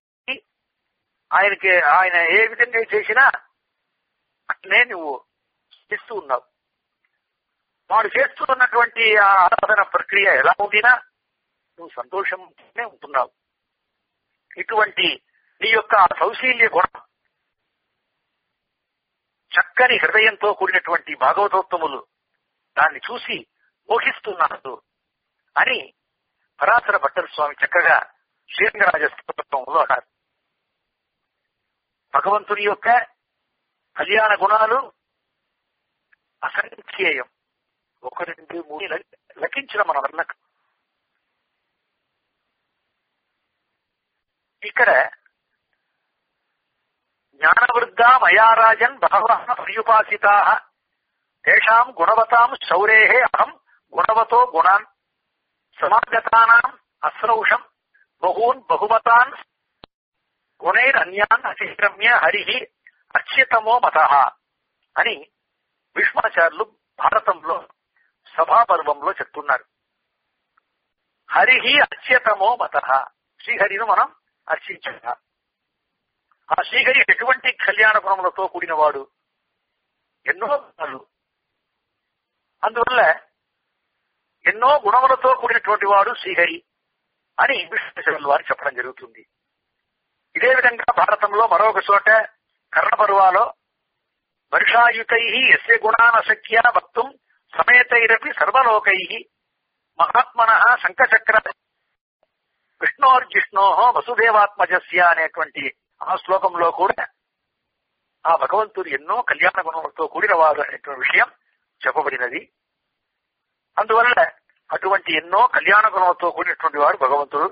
ఆయనకి ఆయన ఏ విధంగా చేసినా అట్లనే నువ్వు చేస్తూ ఉన్నావు వాడు చేస్తున్నటువంటి ఆ ఆరాధన ప్రక్రియ ఎలా ఉండినా నువ్వు సంతోషంగానే ఉంటున్నావు ఇటువంటి నీ యొక్క ఆ సౌశీల్య గుణం చక్కని హృదయంతో కూడినటువంటి భాగవతోత్తములు దాన్ని చూసి మోహిస్తున్నారు అని పరాశర భట్టర్ స్వామి చక్కగా శ్రీరంగరాజ స్తోత్రంలో అన్నారు భగవంతుని యొక్క కళ్యాణ గుణాలు అసంఖ్యేయం ఒక రెండు మూడు లె- లెక్కించిన మన వల్ల ఇక్కడ జ్ఞానవృద్ధా మయారాజన్ బహవ పర్యుపాసితా తేషాం గుణవతాం శౌరే అహం గుణవతో గుణాన్ సమాగతానాం అశ్రౌషం బహూన్ బహుమతాన్ గుణైరన్యాన్ అతిక్రమ్య హరి అచ్యుతమో మత అని భీష్మాచార్యులు భారతంలో సభాపర్వంలో చెప్తున్నారు హరి అచ్యుతమో మత శ్రీహరిను మనం అర్చించాలి ఆ శ్రీహరి ఎటువంటి కళ్యాణ గుణములతో కూడినవాడు ఎన్నో గుణాలు అందువల్ల ఎన్నో గుణములతో కూడినటువంటి వాడు శ్రీహరి అని విష్ణు వారు చెప్పడం జరుగుతుంది ఇదే విధంగా భారతంలో మరొక చోట కర్ణపర్వాలో వర్షాయుతై ఎస్య గుణానశక్య వక్తుం సమేతైరపి సర్వలోకై మహాత్మన శంఖచక్ర విష్ణోర్జిష్ణో వసుదేవాత్మజస్య అనేటువంటి ఆ శ్లోకంలో కూడా ఆ భగవంతుడు ఎన్నో కళ్యాణ గుణములతో కూడినవాడు అనేటువంటి విషయం చెప్పబడినది అందువల్ల అటువంటి ఎన్నో కళ్యాణ గుణములతో కూడినటువంటి వాడు భగవంతుడు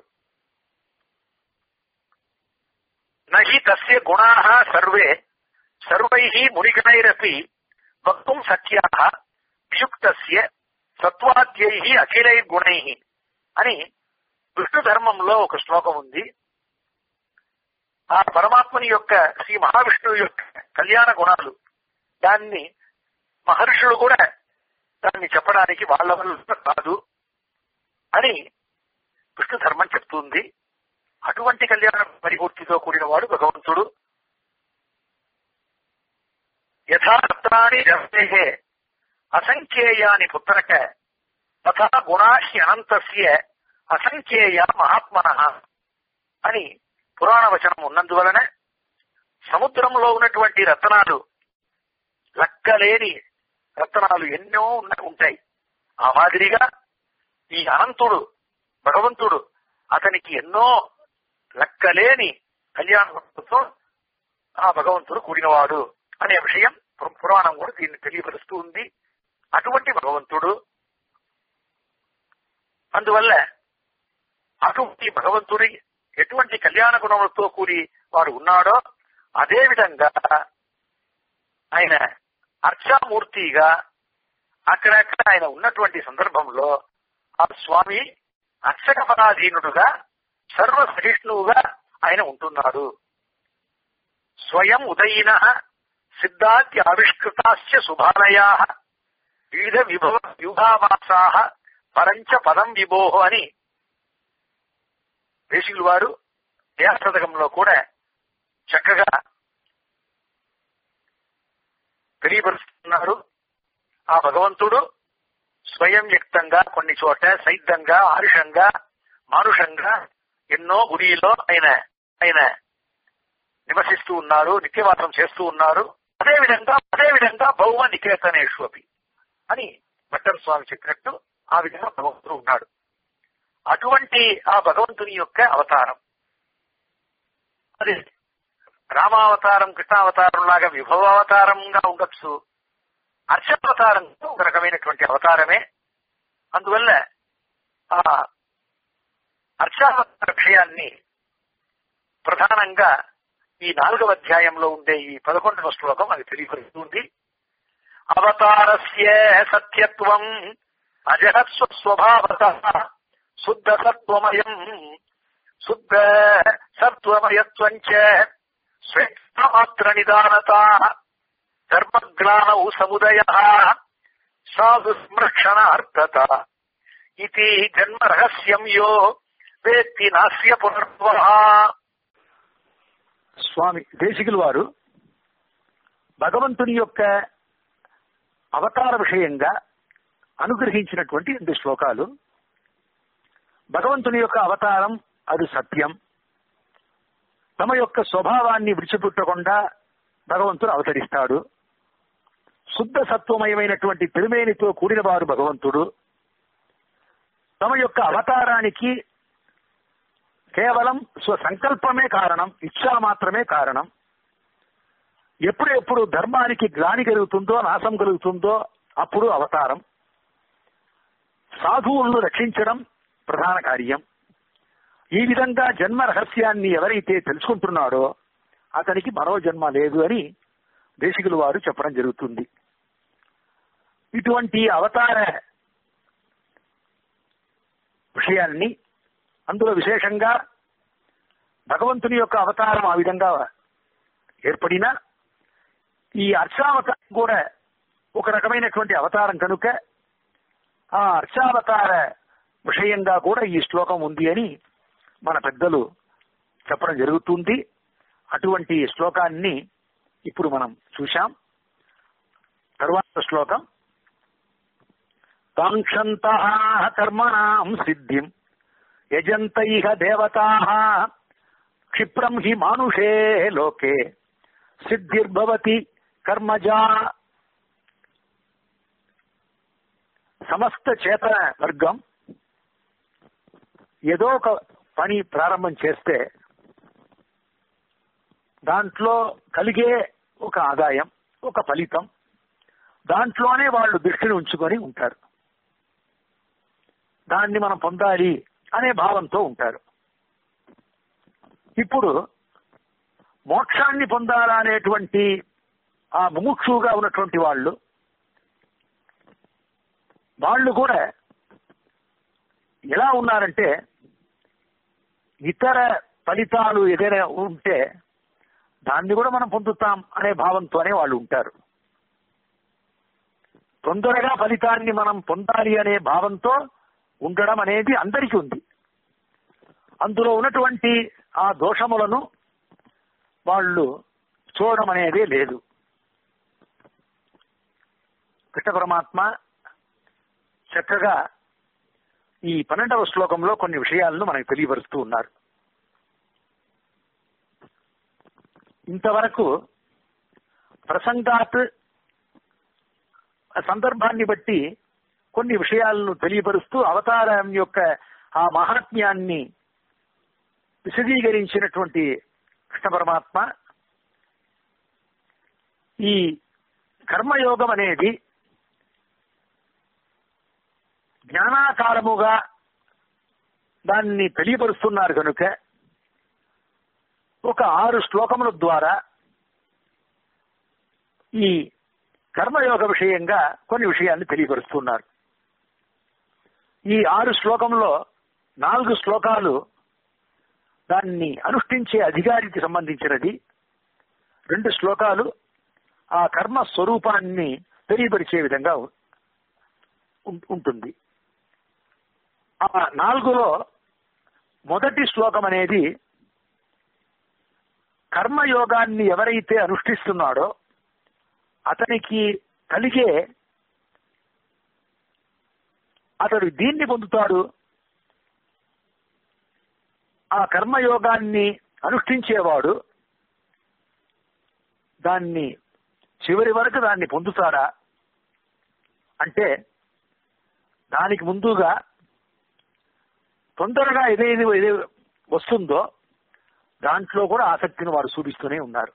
నహి తస్య గుణా సర్వే సర్వై మునిగణైరపి వక్తుం సఖ్యా వియుక్తస్య సత్వాద్యై అఖిలై గుణై అని విష్ణు ధర్మంలో ఒక శ్లోకం ఉంది ఆ పరమాత్మని యొక్క శ్రీ మహావిష్ణువు యొక్క కళ్యాణ గుణాలు దాన్ని మహర్షులు కూడా దాన్ని చెప్పడానికి వాళ్ళ వల్ల కాదు అని విష్ణు ధర్మం చెప్తుంది అటువంటి కళ్యాణ పరిపూర్తితో కూడిన వాడు భగవంతుడు యథార్థాన్ని రమేహే అసంఖ్యేయాని పుత్రక తథా గుణాహి అనంతస్య అసంఖ్యేయ మహాత్మన అని పురాణ వచనం ఉన్నందువలన సముద్రంలో ఉన్నటువంటి రత్నాలు లక్కలేని రత్నాలు ఎన్నో ఉన్న- ఉంటాయి ఆ మాదిరిగా ఈ అనంతుడు భగవంతుడు అతనికి ఎన్నో లక్కలేని కళ్యాణంతో ఆ భగవంతుడు కూడినవాడు అనే విషయం పు- పురాణం కూడా దీన్ని తెలియపరుస్తూ ఉంది అటువంటి భగవంతుడు అందువల్ల అటువంటి భగవంతుడి ఎటువంటి కళ్యాణ గుణములతో కూడి వాడు ఉన్నాడో అదే విధంగా ఆయన అర్చామూర్తిగా అక్కడక్కడ ఆయన ఉన్నటువంటి సందర్భంలో ఆ స్వామి అర్చక పరాధీనుడుగా సర్వ సహిష్ణువుగా ఆయన ఉంటున్నాడు స్వయం ఉదయిన సిద్ధాంతి ఆవిష్కృతాశ్చ శుభాలయా వివిధ విభవ వ్యూహావాసా పరంచ పదం విభోహ అని దేశికులు వారు దేశతకంలో కూడా చక్కగా తెలియపరుస్తున్నారు ఆ భగవంతుడు స్వయం వ్యక్తంగా కొన్ని చోట సైద్ధంగా ఆరుషంగా మానుషంగా ఎన్నో గుడిలో ఆయన ఆయన నివసిస్తూ ఉన్నారు నిత్యవాసం చేస్తూ ఉన్నారు అదే విధంగా అదే విధంగా భౌమ నికేతనేషు అపి అని భట్టర్ స్వామి చెప్పినట్టు ఆ విధంగా భగవంతుడు ఉన్నాడు అటువంటి ఆ భగవంతుని యొక్క అవతారం అది రామావతారం కృష్ణావతారం లాగా విభవావతారంగా ఉండొచ్చు అర్చావతారం ఒక రకమైనటువంటి అవతారమే అందువల్ల ఆ అర్చావతార విషయాన్ని ప్రధానంగా ఈ నాలుగవ అధ్యాయంలో ఉండే ఈ పదకొండవ శ్లోకం అది తెలియపరుస్తుంది అవతారస్య సత్యత్వం అజహత్స్వ స్వభావత శుద్ధ సత్వమయం శుద్ధ సత్వమయత్వంచ స్వేచ్ఛమాత్ర నిదానత ధర్మగ్లానౌ సముదయ సాధు సంరక్షణార్థత ఇది జన్మ రహస్యం యో వేత్తి నాస్య పునర్వ స్వామి దేశికులు వారు భగవంతుని యొక్క అవతార విషయంగా అనుగ్రహించినటువంటి రెండు శ్లోకాలు భగవంతుని యొక్క అవతారం అది సత్యం తమ యొక్క స్వభావాన్ని విడిచిపెట్టకుండా భగవంతుడు అవతరిస్తాడు శుద్ధ సత్వమయమైనటువంటి తిరుమేనితో కూడిన వారు భగవంతుడు తమ యొక్క అవతారానికి కేవలం స్వసంకల్పమే కారణం ఇచ్చా మాత్రమే కారణం ఎప్పుడు ఎప్పుడు ధర్మానికి గ్లాని కలుగుతుందో నాశం కలుగుతుందో అప్పుడు అవతారం సాధువులను రక్షించడం ప్రధాన కార్యం ఈ విధంగా జన్మ రహస్యాన్ని ఎవరైతే తెలుసుకుంటున్నాడో అతనికి మరో జన్మ లేదు అని దేశికులు వారు చెప్పడం జరుగుతుంది ఇటువంటి అవతార విషయాన్ని అందులో విశేషంగా భగవంతుని యొక్క అవతారం ఆ విధంగా ఏర్పడినా ఈ అర్చావతారం కూడా ఒక రకమైనటువంటి అవతారం కనుక ఆ అర్చావతార విషయంగా కూడా ఈ శ్లోకం ఉంది అని మన పెద్దలు చెప్పడం జరుగుతుంది అటువంటి శ్లోకాన్ని ఇప్పుడు మనం చూశాం తరువాత శ్లోకం కాంక్షంత కర్మణాం సిద్ధిం యజంతైహ దేవతా క్షిప్రం హి మానుషే లోకే సిద్ధిర్భవతి కర్మజా సమస్త చేతన వర్గం ఏదో ఒక పని ప్రారంభం చేస్తే దాంట్లో కలిగే ఒక ఆదాయం ఒక ఫలితం దాంట్లోనే వాళ్ళు దృష్టిని ఉంచుకొని ఉంటారు దాన్ని మనం పొందాలి అనే భావంతో ఉంటారు ఇప్పుడు మోక్షాన్ని పొందాలనేటువంటి ఆ ముముక్షువుగా ఉన్నటువంటి వాళ్ళు వాళ్ళు కూడా ఎలా ఉన్నారంటే ఇతర ఫలితాలు ఏదైనా ఉంటే దాన్ని కూడా మనం పొందుతాం అనే భావంతోనే వాళ్ళు ఉంటారు తొందరగా ఫలితాన్ని మనం పొందాలి అనే భావంతో ఉండడం అనేది అందరికీ ఉంది అందులో ఉన్నటువంటి ఆ దోషములను వాళ్ళు చూడడం అనేది లేదు కృష్ణ పరమాత్మ చక్కగా ఈ పన్నెండవ శ్లోకంలో కొన్ని విషయాలను మనకు తెలియపరుస్తూ ఉన్నారు ఇంతవరకు ప్రసంగాత్ సందర్భాన్ని బట్టి కొన్ని విషయాలను తెలియపరుస్తూ అవతారం యొక్క ఆ మహాత్మ్యాన్ని విశదీకరించినటువంటి కృష్ణ పరమాత్మ ఈ కర్మయోగం అనేది జ్ఞానాకారముగా దాన్ని తెలియపరుస్తున్నారు కనుక ఒక ఆరు శ్లోకముల ద్వారా ఈ కర్మయోగ విషయంగా కొన్ని విషయాన్ని తెలియపరుస్తున్నారు ఈ ఆరు శ్లోకంలో నాలుగు శ్లోకాలు దాన్ని అనుష్ఠించే అధికారికి సంబంధించినది రెండు శ్లోకాలు ఆ కర్మ స్వరూపాన్ని తెలియపరిచే విధంగా ఉం- ఉంటుంది ఆ నాలుగులో మొదటి శ్లోకం అనేది కర్మయోగాన్ని ఎవరైతే అనుష్ఠిస్తున్నాడో అతనికి కలిగే అతడు దీన్ని పొందుతాడు ఆ కర్మయోగాన్ని అనుష్ఠించేవాడు దాన్ని చివరి వరకు దాన్ని పొందుతాడా అంటే దానికి ముందుగా తొందరగా ఏదేది ఏదే వస్తుందో దాంట్లో కూడా ఆసక్తిని వారు చూపిస్తూనే ఉన్నారు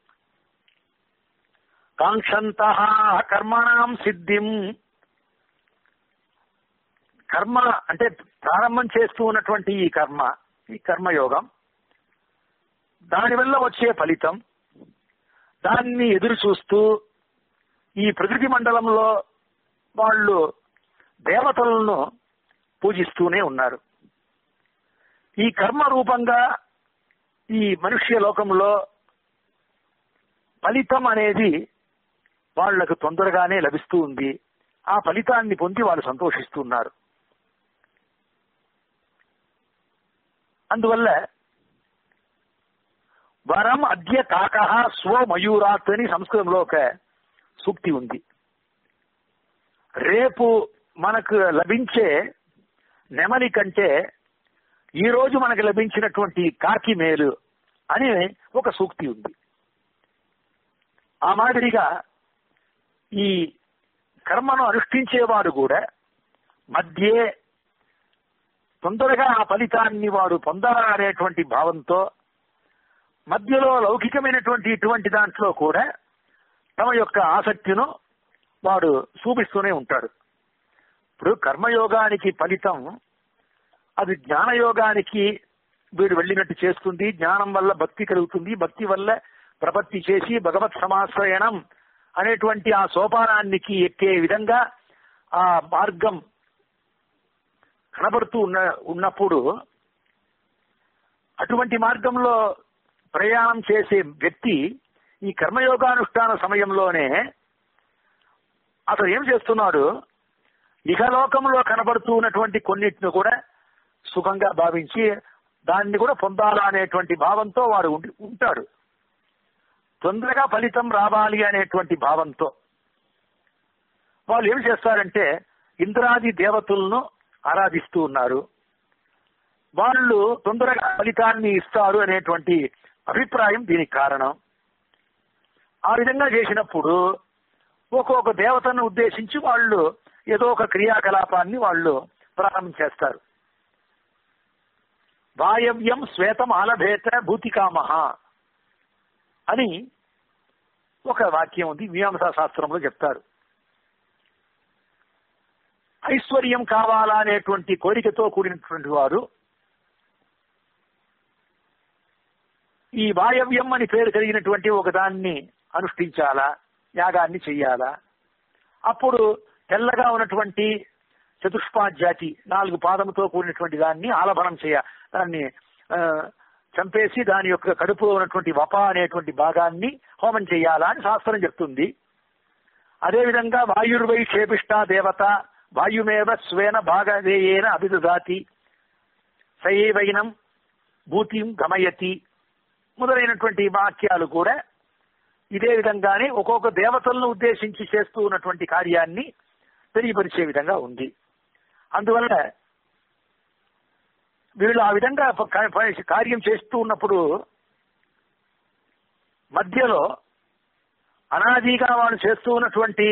కాంక్షంత కర్మణాం సిద్ధిం కర్మ అంటే ప్రారంభం చేస్తూ ఉన్నటువంటి ఈ కర్మ ఈ కర్మయోగం దానివల్ల వచ్చే ఫలితం దాన్ని ఎదురు చూస్తూ ఈ ప్రకృతి మండలంలో వాళ్ళు దేవతలను పూజిస్తూనే ఉన్నారు ఈ కర్మ రూపంగా ఈ మనుష్య లోకంలో ఫలితం అనేది వాళ్లకు తొందరగానే లభిస్తూ ఉంది ఆ ఫలితాన్ని పొంది వాళ్ళు సంతోషిస్తున్నారు అందువల్ల వరం అద్య కాక స్వమయూరాత్ అని సంస్కృతంలో ఒక సూక్తి ఉంది రేపు మనకు లభించే నెమలి కంటే ఈ రోజు మనకు లభించినటువంటి కాకి మేలు అని ఒక సూక్తి ఉంది ఆ మాదిరిగా ఈ కర్మను అనుష్ఠించేవాడు కూడా మధ్యే తొందరగా ఆ ఫలితాన్ని వాడు పొందాలనేటువంటి భావంతో మధ్యలో లౌకికమైనటువంటి ఇటువంటి దాంట్లో కూడా తమ యొక్క ఆసక్తిను వాడు చూపిస్తూనే ఉంటాడు ఇప్పుడు కర్మయోగానికి ఫలితం అది జ్ఞానయోగానికి వీడు వెళ్ళినట్టు చేస్తుంది జ్ఞానం వల్ల భక్తి కలుగుతుంది భక్తి వల్ల ప్రపత్తి చేసి భగవత్ సమాశ్రయణం అనేటువంటి ఆ సోపానానికి ఎక్కే విధంగా ఆ మార్గం కనబడుతూ ఉన్న ఉన్నప్పుడు అటువంటి మార్గంలో ప్రయాణం చేసే వ్యక్తి ఈ కర్మయోగానుష్ఠాన సమయంలోనే అతను ఏం చేస్తున్నాడు ఇహలోకంలో కనబడుతూ ఉన్నటువంటి కొన్నిటిని కూడా సుఖంగా భావించి దాన్ని కూడా పొందాలా అనేటువంటి భావంతో వాడు ఉండి- ఉంటాడు తొందరగా ఫలితం రావాలి అనేటువంటి భావంతో వాళ్ళు ఏం చేస్తారంటే ఇంద్రాది దేవతలను ఆరాధిస్తూ ఉన్నారు వాళ్ళు తొందరగా ఫలితాన్ని ఇస్తారు అనేటువంటి అభిప్రాయం దీనికి కారణం ఆ విధంగా చేసినప్పుడు ఒక్కొక్క దేవతను ఉద్దేశించి వాళ్ళు ఏదో ఒక క్రియాకలాపాన్ని వాళ్ళు ప్రారంభం చేస్తారు వాయవ్యం శ్వేతం ఆలభేత భూతికామహ అని ఒక వాక్యం ఉంది మీమాంసా శాస్త్రంలో చెప్తారు ఐశ్వర్యం కావాలా అనేటువంటి కోరికతో కూడినటువంటి వారు ఈ వాయవ్యం అని పేరు కలిగినటువంటి ఒక దాన్ని అనుష్ఠించాలా యాగాన్ని చెయ్యాలా అప్పుడు తెల్లగా ఉన్నటువంటి చతుష్పాద్యాతి నాలుగు పాదముతో కూడినటువంటి దాన్ని ఆలభనం చేయ దాన్ని ఆ, చంపేసి దాని యొక్క కడుపులో ఉన్నటువంటి వప అనేటువంటి భాగాన్ని హోమం చేయాలా అని శాస్త్రం చెప్తుంది అదేవిధంగా వాయుర్వై క్షేపిష్ట దేవత వాయుమేవ స్వేన భాగదేయేన అభిదుదాతి సయైవైనం భూతిం గమయతి మొదలైనటువంటి వాక్యాలు కూడా ఇదే విధంగానే ఒక్కొక్క దేవతలను ఉద్దేశించి చేస్తూ ఉన్నటువంటి కార్యాన్ని తెలియపరిచే విధంగా ఉంది అందువల్ల వీళ్ళు ఆ విధంగా ప- ప- కార్యం చేస్తూ ఉన్నప్పుడు మధ్యలో అనాదిగా వాళ్ళు చేస్తూ ఉన్నటువంటి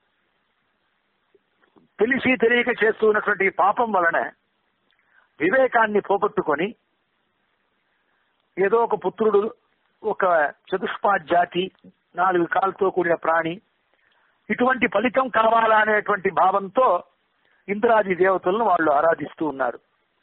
తెలిసి తెలియక చేస్తూ ఉన్నటువంటి పాపం వలన వివేకాన్ని పోగొట్టుకొని ఏదో ఒక పుత్రుడు ఒక చతుష్పాజాతి నాలుగు కాళ్ళతో కూడిన ప్రాణి ఇటువంటి ఫలితం కావాలా అనేటువంటి భావంతో ఇంద్రాది దేవతలను వాళ్ళు ఆరాధిస్తూ ఉన్నారు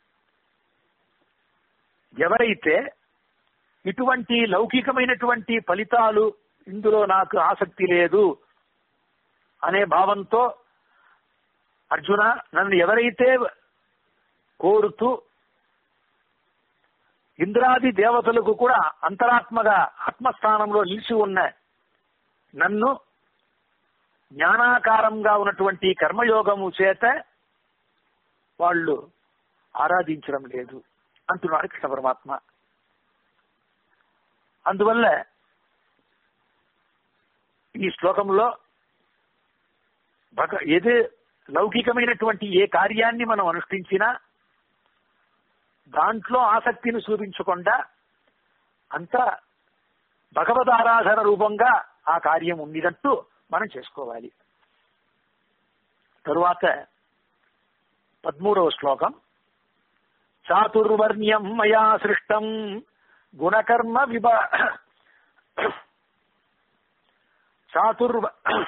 ఎవరైతే ఇటువంటి లౌకికమైనటువంటి ఫలితాలు ఇందులో నాకు ఆసక్తి లేదు అనే భావంతో అర్జున నన్ను ఎవరైతే కోరుతూ ఇంద్రాది దేవతలకు కూడా అంతరాత్మగా ఆత్మస్థానంలో నిలిచి ఉన్న నన్ను జ్ఞానాకారంగా ఉన్నటువంటి కర్మయోగము చేత వాళ్ళు ఆరాధించడం లేదు అంటున్నాడు కృష్ణ పరమాత్మ అందువల్ల ఈ శ్లోకంలో భగ ఏదే లౌకికమైనటువంటి ఏ కార్యాన్ని మనం అనుష్ఠించినా దాంట్లో ఆసక్తిని చూపించకుండా అంతా భగవద్ ఆరాధన రూపంగా ఆ కార్యం ఉండినట్టు మనం చేసుకోవాలి తరువాత పదమూడవ శ్లోకం చాతుర్వర్ణ్యం మయా సృష్టం గుణకర్మ విభా చాతుర్వ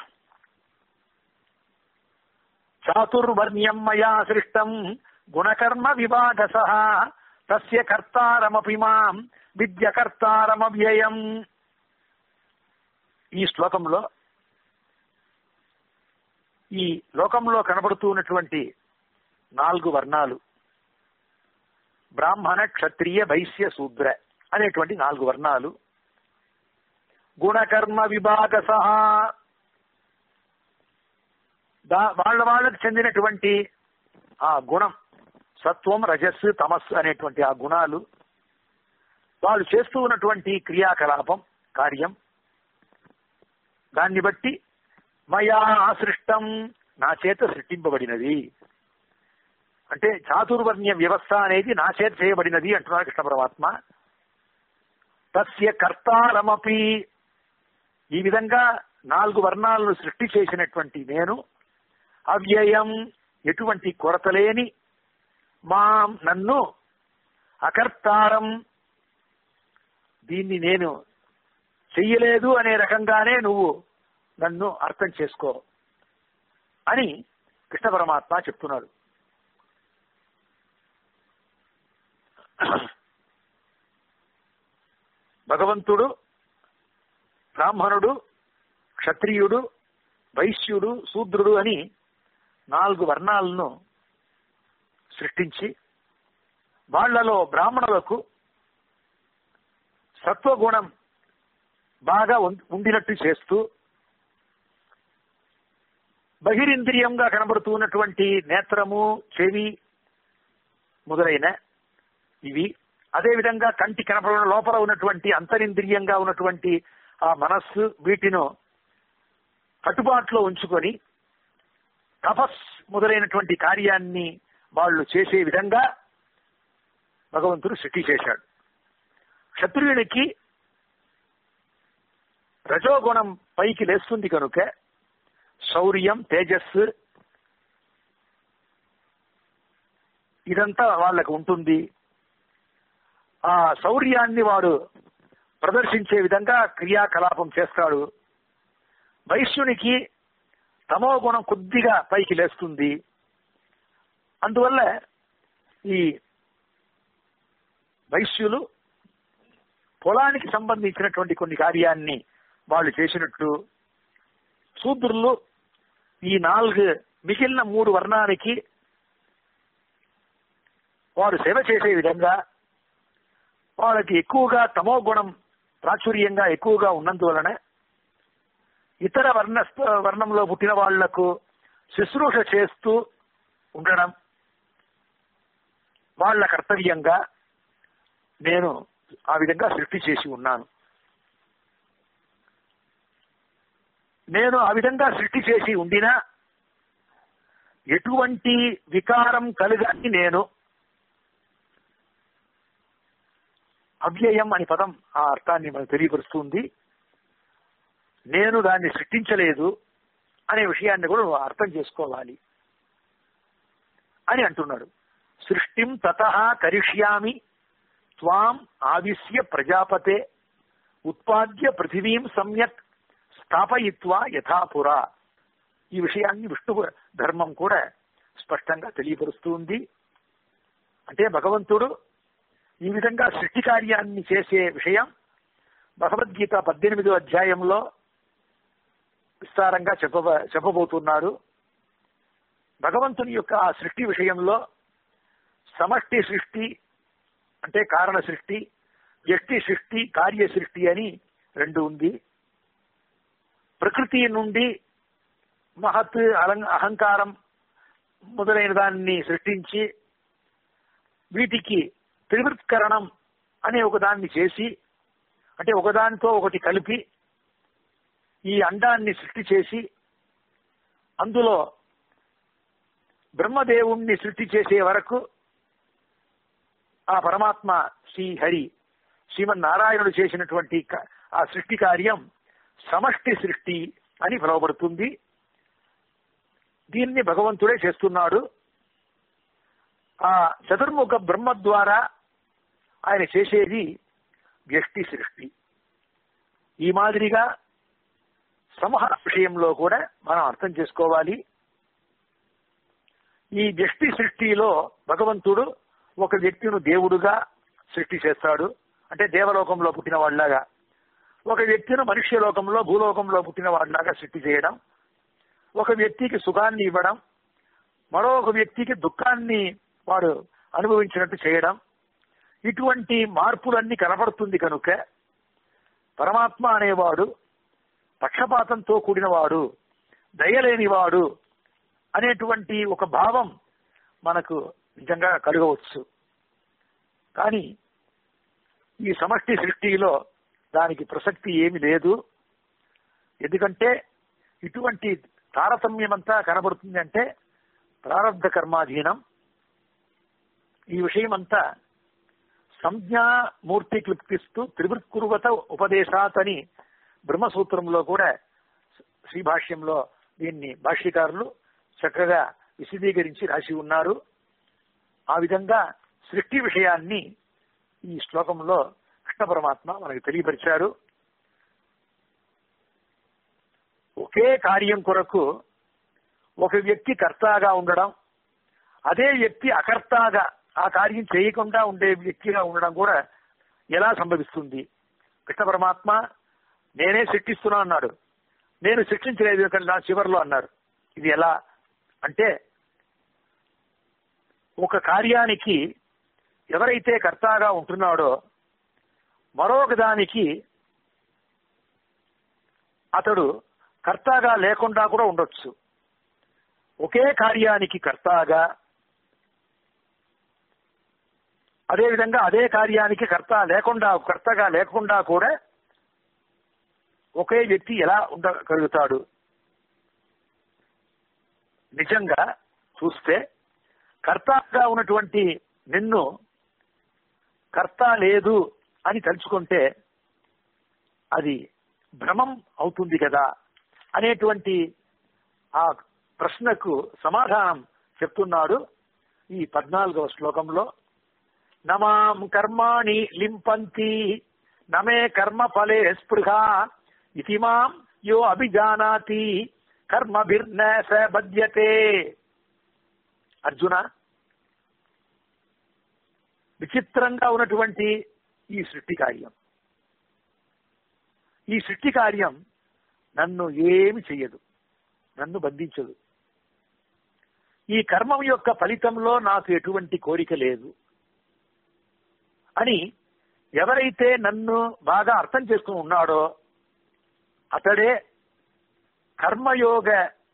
చాతుర్వర్ణ్యం మయా సృష్టం గుణకర్మ విభాగస తస్య కర్తారమపి మాం విద్యకర్తారమవ్యయం ఈ శ్లోకంలో ఈ లోకంలో కనబడుతూ ఉన్నటువంటి నాలుగు వర్ణాలు బ్రాహ్మణ క్షత్రియ వైశ్య శూద్ర అనేటువంటి నాలుగు వర్ణాలు గుణకర్మ విభాగ సహా వాళ్ళ వాళ్ళకు చెందినటువంటి ఆ గుణం సత్వం రజస్సు తమస్సు అనేటువంటి ఆ గుణాలు వాళ్ళు చేస్తూ ఉన్నటువంటి క్రియాకలాపం కార్యం దాన్ని బట్టి మయా సృష్టం నా చేత సృష్టింపబడినది అంటే చాతుర్వర్ణ్య వ్యవస్థ అనేది నా చేత చేయబడినది అంటున్నారు కృష్ణ పరమాత్మ తస్య కర్తారమపి ఈ విధంగా నాలుగు వర్ణాలను సృష్టి చేసినటువంటి నేను అవ్యయం ఎటువంటి కొరత లేని మాం నన్ను అకర్తారం దీన్ని నేను చెయ్యలేదు అనే రకంగానే నువ్వు నన్ను అర్థం చేసుకో అని కృష్ణ పరమాత్మ చెప్తున్నాడు భగవంతుడు బ్రాహ్మణుడు క్షత్రియుడు వైశ్యుడు శూద్రుడు అని నాలుగు వర్ణాలను సృష్టించి వాళ్లలో బ్రాహ్మణులకు సత్వగుణం బాగా ఉం- ఉండినట్టు చేస్తూ బహిరింద్రియంగా కనబడుతూ ఉన్నటువంటి నేత్రము చెవి మొదలైన ఇవి అదేవిధంగా కంటి కనపడిన లోపల ఉన్నటువంటి అంతరింద్రియంగా ఉన్నటువంటి ఆ మనస్సు వీటిను కట్టుబాటులో ఉంచుకొని తపస్ మొదలైనటువంటి కార్యాన్ని వాళ్ళు చేసే విధంగా భగవంతుడు సృష్టి చేశాడు క్షత్రియునికి రజోగుణం పైకి లేస్తుంది కనుక శౌర్యం తేజస్సు ఇదంతా వాళ్ళకు ఉంటుంది ఆ శౌర్యాన్ని వాడు ప్రదర్శించే విధంగా క్రియాకలాపం చేస్తాడు వైశ్యునికి తమో గుణం కొద్దిగా పైకి లేస్తుంది అందువల్ల ఈ వైశ్యులు పొలానికి సంబంధించినటువంటి కొన్ని కార్యాన్ని వాళ్ళు చేసినట్టు శూద్రులు ఈ నాలుగు మిగిలిన మూడు వర్ణానికి వారు సేవ చేసే విధంగా వాళ్ళకి ఎక్కువగా తమో గుణం ప్రాచుర్యంగా ఎక్కువగా ఉన్నందువలన ఇతర వర్ణ వర్ణంలో పుట్టిన వాళ్లకు శుశ్రూష చేస్తూ ఉండడం వాళ్ళ కర్తవ్యంగా నేను ఆ విధంగా సృష్టి చేసి ఉన్నాను నేను ఆ విధంగా సృష్టి చేసి ఉండినా ఎటువంటి వికారం కలుగని నేను అవ్యయం అని పదం ఆ అర్థాన్ని మనకు తెలియపరుస్తుంది నేను దాన్ని సృష్టించలేదు అనే విషయాన్ని కూడా నువ్వు అర్థం చేసుకోవాలి అని అంటున్నాడు సృష్టిం తత కరిష్యామి త్వాం ఆవిశ్య ప్రజాపతే ఉత్పాద్య పృథివీం సమ్యక్ స్థాపయిత్వా యథాపురా ఈ విషయాన్ని విష్ణు ధర్మం కూడా స్పష్టంగా తెలియపరుస్తుంది అంటే భగవంతుడు ఈ విధంగా సృష్టి కార్యాన్ని చేసే విషయం భగవద్గీత పద్దెనిమిదో అధ్యాయంలో విస్తారంగా చెప్పబ చెప్పబోతున్నారు భగవంతుని యొక్క ఆ సృష్టి విషయంలో సమష్టి సృష్టి అంటే కారణ సృష్టి వ్యక్తి సృష్టి కార్య సృష్టి అని రెండు ఉంది ప్రకృతి నుండి మహత్ అలం- అహంకారం మొదలైన దాన్ని సృష్టించి వీటికి త్రివృత్కరణం అనే ఒక దాన్ని చేసి అంటే ఒకదానితో ఒకటి కలిపి ఈ అండాన్ని సృష్టి చేసి అందులో బ్రహ్మదేవుణ్ణి సృష్టి చేసే వరకు ఆ పరమాత్మ శ్రీహరి శ్రీమన్నారాయణుడు చేసినటువంటి క- ఆ సృష్టి కార్యం సమష్టి సృష్టి అని పిలువబడుతుంది దీన్ని భగవంతుడే చేస్తున్నాడు ఆ చతుర్ముఖ బ్రహ్మ ద్వారా ఆయన చేసేది వ్యష్టి సృష్టి ఈ మాదిరిగా సమూహ విషయంలో కూడా మనం అర్థం చేసుకోవాలి ఈ వ్యష్టి సృష్టిలో భగవంతుడు ఒక వ్యక్తిని దేవుడుగా సృష్టి చేస్తాడు అంటే దేవలోకంలో పుట్టిన వాళ్ళలాగా ఒక వ్యక్తిని మనుష్య లోకంలో భూలోకంలో పుట్టిన వాళ్ళలాగా సృష్టి చేయడం ఒక వ్యక్తికి సుఖాన్ని ఇవ్వడం మరొక వ్యక్తికి దుఃఖాన్ని వాడు అనుభవించినట్టు చేయడం ఇటువంటి మార్పులన్నీ కనబడుతుంది కనుక పరమాత్మ అనేవాడు పక్షపాతంతో కూడినవాడు దయలేనివాడు అనేటువంటి ఒక భావం మనకు నిజంగా కలగవచ్చు కానీ ఈ సమష్టి సృష్టిలో దానికి ప్రసక్తి ఏమి లేదు ఎందుకంటే ఇటువంటి తారతమ్యమంతా కనబడుతుంది అంటే ప్రారంధ కర్మాధీనం ఈ విషయమంతా సంజ్ఞామూర్తి క్లిప్తిస్తూ త్రివృత్కురువత ఉపదేశాత్ అని బ్రహ్మసూత్రంలో కూడా శ్రీభాష్యంలో దీన్ని భాష్యకారులు చక్కగా విశదీకరించి రాసి ఉన్నారు ఆ విధంగా సృష్టి విషయాన్ని ఈ శ్లోకంలో కృష్ణ పరమాత్మ మనకు తెలియపరిచారు ఒకే కార్యం కొరకు ఒక వ్యక్తి కర్తగా ఉండడం అదే వ్యక్తి అకర్తగా ఆ కార్యం చేయకుండా ఉండే వ్యక్తిగా ఉండడం కూడా ఎలా సంభవిస్తుంది కృష్ణ పరమాత్మ నేనే శిక్షిస్తున్నా అన్నాడు నేను శిక్షించలేదు ఇక్కడ నా చివరిలో అన్నారు ఇది ఎలా అంటే ఒక కార్యానికి ఎవరైతే కర్తగా ఉంటున్నాడో మరొక దానికి అతడు కర్తగా లేకుండా కూడా ఉండొచ్చు ఒకే కార్యానికి కర్తగా అదేవిధంగా అదే కార్యానికి కర్త లేకుండా కర్తగా లేకుండా కూడా ఒకే వ్యక్తి ఎలా ఉండగలుగుతాడు నిజంగా చూస్తే కర్తగా ఉన్నటువంటి నిన్ను కర్త లేదు అని తలుచుకుంటే అది భ్రమం అవుతుంది కదా అనేటువంటి ఆ ప్రశ్నకు సమాధానం చెప్తున్నాడు ఈ పద్నాలుగవ శ్లోకంలో నమాం కర్మాణి లింపంతి నమే కర్మ ఫలే స్పృహ ఇతి మాం యో అభిజానాతి కర్మభిర్న స బధ్యతే అర్జున విచిత్రంగా ఉన్నటువంటి ఈ సృష్టి కార్యం ఈ సృష్టి కార్యం నన్ను ఏమి చెయ్యదు నన్ను బంధించదు ఈ కర్మం యొక్క ఫలితంలో నాకు ఎటువంటి కోరిక లేదు అని ఎవరైతే నన్ను బాగా అర్థం చేసుకుని ఉన్నాడో అతడే కర్మయోగ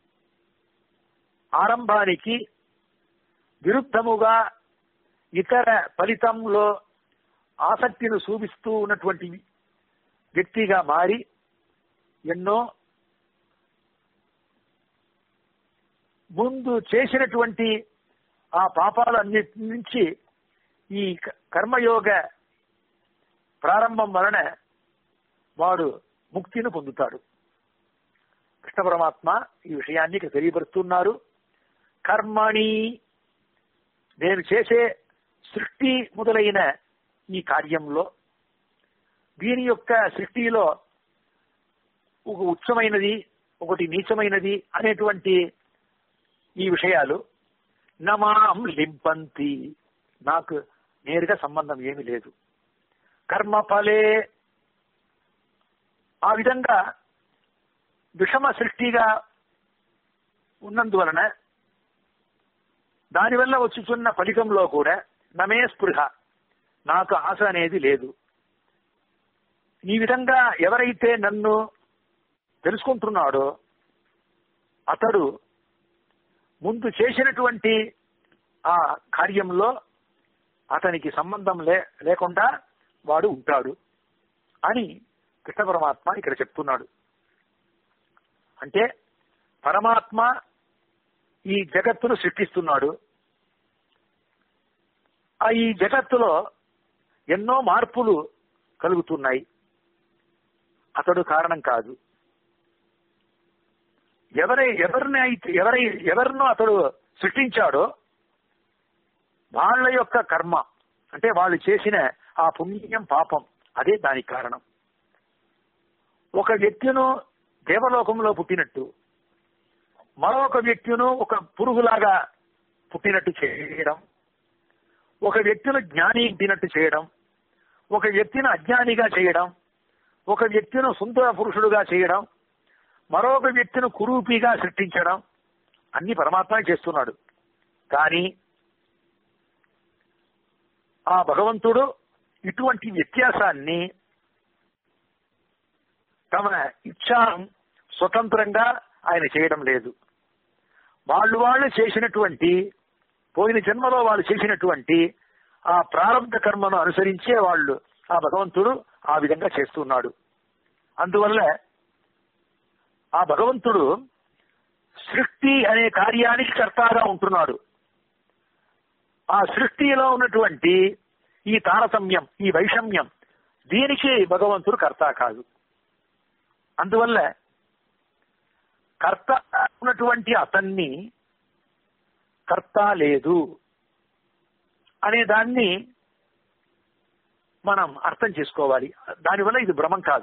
ఆరంభానికి విరుద్ధముగా ఇతర ఫలితంలో ఆసక్తిని చూపిస్తూ ఉన్నటువంటి వ్యక్తిగా మారి ఎన్నో ముందు చేసినటువంటి ఆ పాపాలన్నిటి నుంచి ఈ క- కర్మయోగ ప్రారంభం వలన వాడు ముక్తిని పొందుతాడు కృష్ణ పరమాత్మ ఈ విషయాన్ని ఇక్కడ తెలియపరుస్తున్నారు కర్మణి నేను చేసే సృష్టి మొదలైన ఈ కార్యంలో దీని యొక్క సృష్టిలో ఒక ఉచ్చమైనది ఒకటి నీచమైనది అనేటువంటి ఈ విషయాలు నమాం లింపంతి నాకు నేరుగా సంబంధం ఏమీ లేదు కర్మఫలే ఆ విధంగా విషమ సృష్టిగా ఉన్నందువలన దానివల్ల వచ్చుచున్న ఫలితంలో కూడా నమే స్పృహ నాకు ఆశ అనేది లేదు ఈ విధంగా ఎవరైతే నన్ను తెలుసుకుంటున్నాడో అతడు ముందు చేసినటువంటి ఆ కార్యంలో అతనికి సంబంధం లే లేకుండా వాడు ఉంటాడు అని కృష్ణ పరమాత్మ ఇక్కడ చెప్తున్నాడు అంటే పరమాత్మ ఈ జగత్తును సృష్టిస్తున్నాడు ఆ ఈ జగత్తులో ఎన్నో మార్పులు కలుగుతున్నాయి అతడు కారణం కాదు ఎవరై ఎవరిని అయితే ఎవరై ఎవరినో అతడు సృష్టించాడో వాళ్ళ యొక్క కర్మ అంటే వాళ్ళు చేసిన ఆ పుణ్యం పాపం అదే దానికి కారణం ఒక వ్యక్తిను దేవలోకంలో పుట్టినట్టు మరొక వ్యక్తిను ఒక పురుగులాగా పుట్టినట్టు చేయడం ఒక వ్యక్తిని జ్ఞాని పుట్టినట్టు చేయడం ఒక వ్యక్తిని అజ్ఞానిగా చేయడం ఒక వ్యక్తిని సుందర పురుషుడుగా చేయడం మరొక వ్యక్తిని కురూపిగా సృష్టించడం అన్ని పరమాత్మ చేస్తున్నాడు కానీ ఆ భగవంతుడు ఇటువంటి వ్యత్యాసాన్ని తమ ఇచ్చా స్వతంత్రంగా ఆయన చేయడం లేదు వాళ్ళు వాళ్ళు చేసినటువంటి పోయిన జన్మలో వాళ్ళు చేసినటువంటి ఆ ప్రారంభ కర్మను అనుసరించే వాళ్ళు ఆ భగవంతుడు ఆ విధంగా చేస్తున్నాడు అందువల్ల ఆ భగవంతుడు సృష్టి అనే కార్యానికి కర్తగా ఉంటున్నాడు ఆ సృష్టిలో ఉన్నటువంటి ఈ తారతమ్యం ఈ వైషమ్యం దీనికి భగవంతుడు కర్త కాదు అందువల్ల కర్త ఉన్నటువంటి అతన్ని కర్త లేదు అనే దాన్ని మనం అర్థం చేసుకోవాలి దానివల్ల ఇది భ్రమం కాదు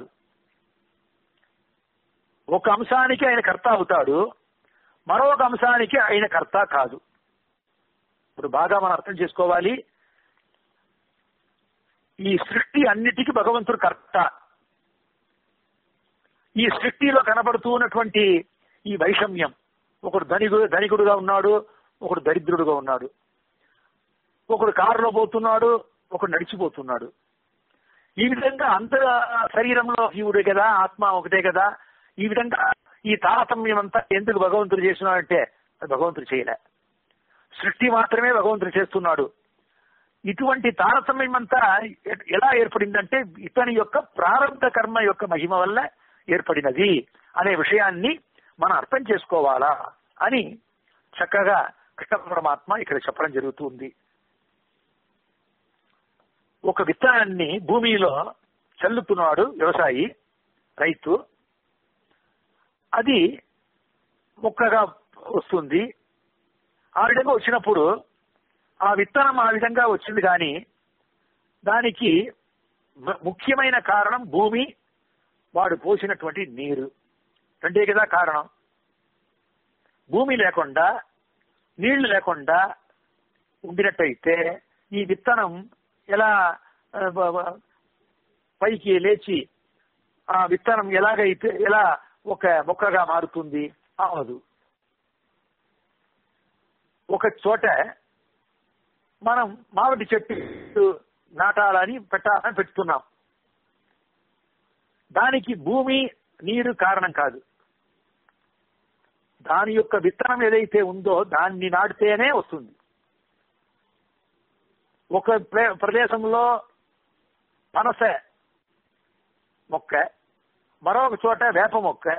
ఒక అంశానికి ఆయన కర్త అవుతాడు మరొక అంశానికి ఆయన కర్త కాదు ఇప్పుడు బాగా మనం అర్థం చేసుకోవాలి ఈ సృష్టి అన్నిటికీ భగవంతుడు కర్త ఈ సృష్టిలో కనబడుతూ ఉన్నటువంటి ఈ వైషమ్యం ఒకడు ధనికుడు ధనికుడుగా ఉన్నాడు ఒకడు దరిద్రుడుగా ఉన్నాడు ఒకడు కారులో పోతున్నాడు ఒకడు నడిచిపోతున్నాడు ఈ విధంగా అంతర శరీరంలో జీవుడే కదా ఆత్మ ఒకటే కదా ఈ విధంగా ఈ తారతమ్యం అంతా ఎందుకు భగవంతుడు చేస్తున్నాడంటే అది భగవంతుడు చేయలే సృష్టి మాత్రమే భగవంతుడు చేస్తున్నాడు ఇటువంటి తారతమ్యం అంతా ఎ- ఎలా ఏర్పడిందంటే ఇతని యొక్క ప్రారంభ కర్మ యొక్క మహిమ వల్ల ఏర్పడినది అనే విషయాన్ని మనం అర్థం చేసుకోవాలా అని చక్కగా కృష్ణ పరమాత్మ ఇక్కడ చెప్పడం జరుగుతుంది ఒక విత్తనాన్ని భూమిలో చల్లుతున్నాడు వ్యవసాయి రైతు అది మొక్కగా వస్తుంది ఆ విధంగా వచ్చినప్పుడు ఆ విత్తనం ఆ విధంగా వచ్చింది కానీ దానికి మ- ముఖ్యమైన కారణం భూమి వాడు పోసినటువంటి నీరు రెండే కదా కారణం భూమి లేకుండా నీళ్లు లేకుండా ఉండినట్టయితే ఈ విత్తనం ఎలా ఆ, బ- బ- పైకి లేచి ఆ విత్తనం ఎలాగైతే ఎలా ఒక మొక్కగా మారుతుంది అవదు ఒక చోట మనం మామిడి చెట్టు నాటాలని పెట్టాలని పెట్టుతున్నాం దానికి భూమి నీరు కారణం కాదు దాని యొక్క విత్తనం ఏదైతే ఉందో దాన్ని నాటితేనే వస్తుంది ఒక ప్రే- ప్రదేశంలో పనస మొక్క మరొక చోట వేప మొక్క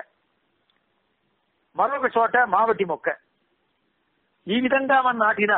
మరొక చోట మావటి మొక్క ఈ విధంగా మనం నాటిన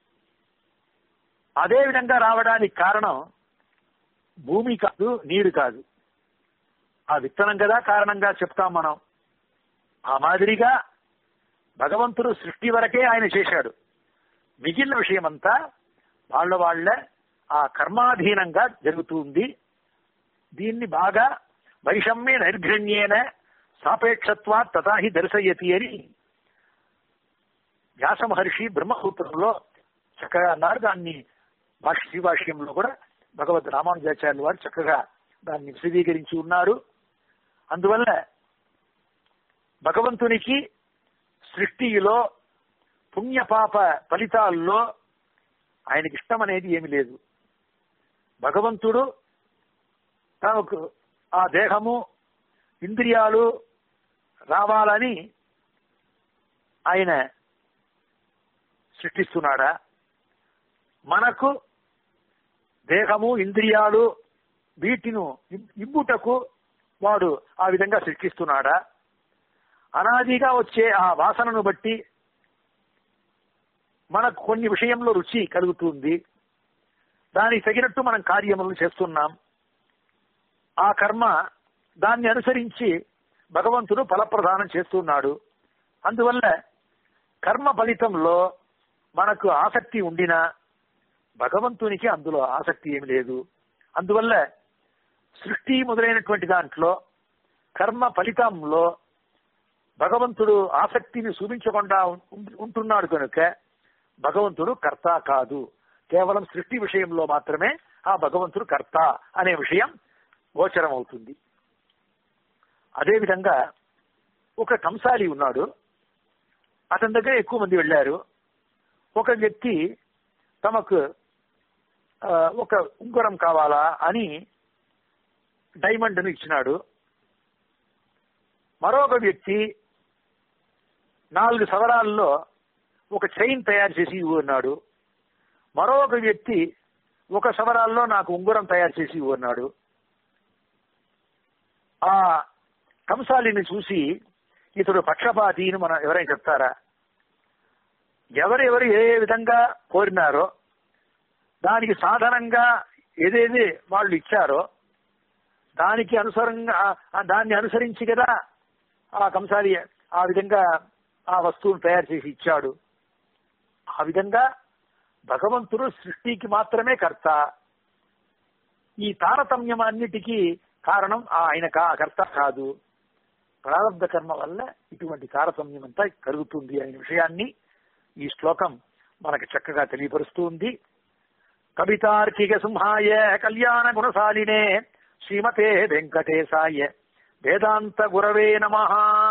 అదే విధంగా రావడానికి కారణం భూమి కాదు నీరు కాదు ఆ విత్తనం కదా కారణంగా చెప్తాం మనం ఆ మాదిరిగా భగవంతుడు సృష్టి వరకే ఆయన చేశాడు మిగిలిన విషయమంతా వాళ్ళ వాళ్ళ ఆ కర్మాధీనంగా జరుగుతుంది దీన్ని బాగా వైషమ్య నైర్ఘణ్యేన సాపేక్షత్వా తథాహి దర్శయతి అని వ్యాస మహర్షి బ్రహ్మసూత్రంలో చక్కగా అన్నారు దాన్ని భాష్య శ్రీభాష్యంలో కూడా భగవద్ రామానుజాచార్యులు వారు చక్కగా దాన్ని విశదీకరించి ఉన్నారు అందువల్ల భగవంతునికి సృష్టిలో పుణ్యపాప ఫలితాల్లో ఆయనకి ఇష్టం అనేది ఏమి లేదు భగవంతుడు తనకు ఆ దేహము ఇంద్రియాలు రావాలని ఆయన సృష్టిస్తున్నాడా మనకు దేహము ఇంద్రియాలు వీటిను ఇబ్బుటకు వాడు ఆ విధంగా సృష్టిస్తున్నాడా అనాదిగా వచ్చే ఆ వాసనను బట్టి మనకు కొన్ని విషయంలో రుచి కలుగుతుంది దానికి తగినట్టు మనం కార్యములను చేస్తున్నాం ఆ కర్మ దాన్ని అనుసరించి భగవంతుడు ఫలప్రదానం చేస్తున్నాడు అందువల్ల కర్మ ఫలితంలో మనకు ఆసక్తి ఉండినా భగవంతునికి అందులో ఆసక్తి ఏమి లేదు అందువల్ల సృష్టి మొదలైనటువంటి దాంట్లో కర్మ ఫలితంలో భగవంతుడు ఆసక్తిని చూపించకుండా ఉం- ఉంటున్నాడు కనుక భగవంతుడు కర్త కాదు కేవలం సృష్టి విషయంలో మాత్రమే ఆ భగవంతుడు కర్త అనే విషయం గోచరం అవుతుంది అదేవిధంగా ఒక కంసాలి ఉన్నాడు అతని దగ్గర ఎక్కువ మంది వెళ్ళారు ఒక వ్యక్తి తమకు ఆ, ఒక ఉంగరం కావాలా అని డైమండ్ ను ఇచ్చినాడు మరొక వ్యక్తి నాలుగు సవరాల్లో ఒక చైన్ తయారు చేసి ఇవ్వు అన్నాడు మరొక వ్యక్తి ఒక సవరాల్లో నాకు ఉంగరం తయారు చేసి ఇవ్వు అన్నాడు ఆ కంసాలిని చూసి ఇతడు పక్షపాతి అని మనం ఎవరైనా చెప్తారా ఎవరెవరు ఏ ఏ విధంగా కోరినారో దానికి సాధారణంగా ఏదేది వాళ్ళు ఇచ్చారో దానికి అనుసరంగా ఆ- దాన్ని అనుసరించి కదా ఆ కంసాలి ఆ విధంగా ఆ వస్తువును తయారు చేసి ఇచ్చాడు ఆ విధంగా భగవంతుడు సృష్టికి మాత్రమే కర్త ఈ తారతమ్యం అన్నిటికీ కారణం ఆ ఆయన కా- కర్త కాదు ప్రారంభ కర్మ వల్ల ఇటువంటి తారతమ్యం అంతా కలుగుతుంది అనే విషయాన్ని ఈ శ్లోకం మనకి చక్కగా తెలియపరుస్తుంది కవితార్కిక సింహాయ కళ్యాణ గుణశాలినే శ్రీమతే వెంకటేశాయ వేదాంత గురవే నమః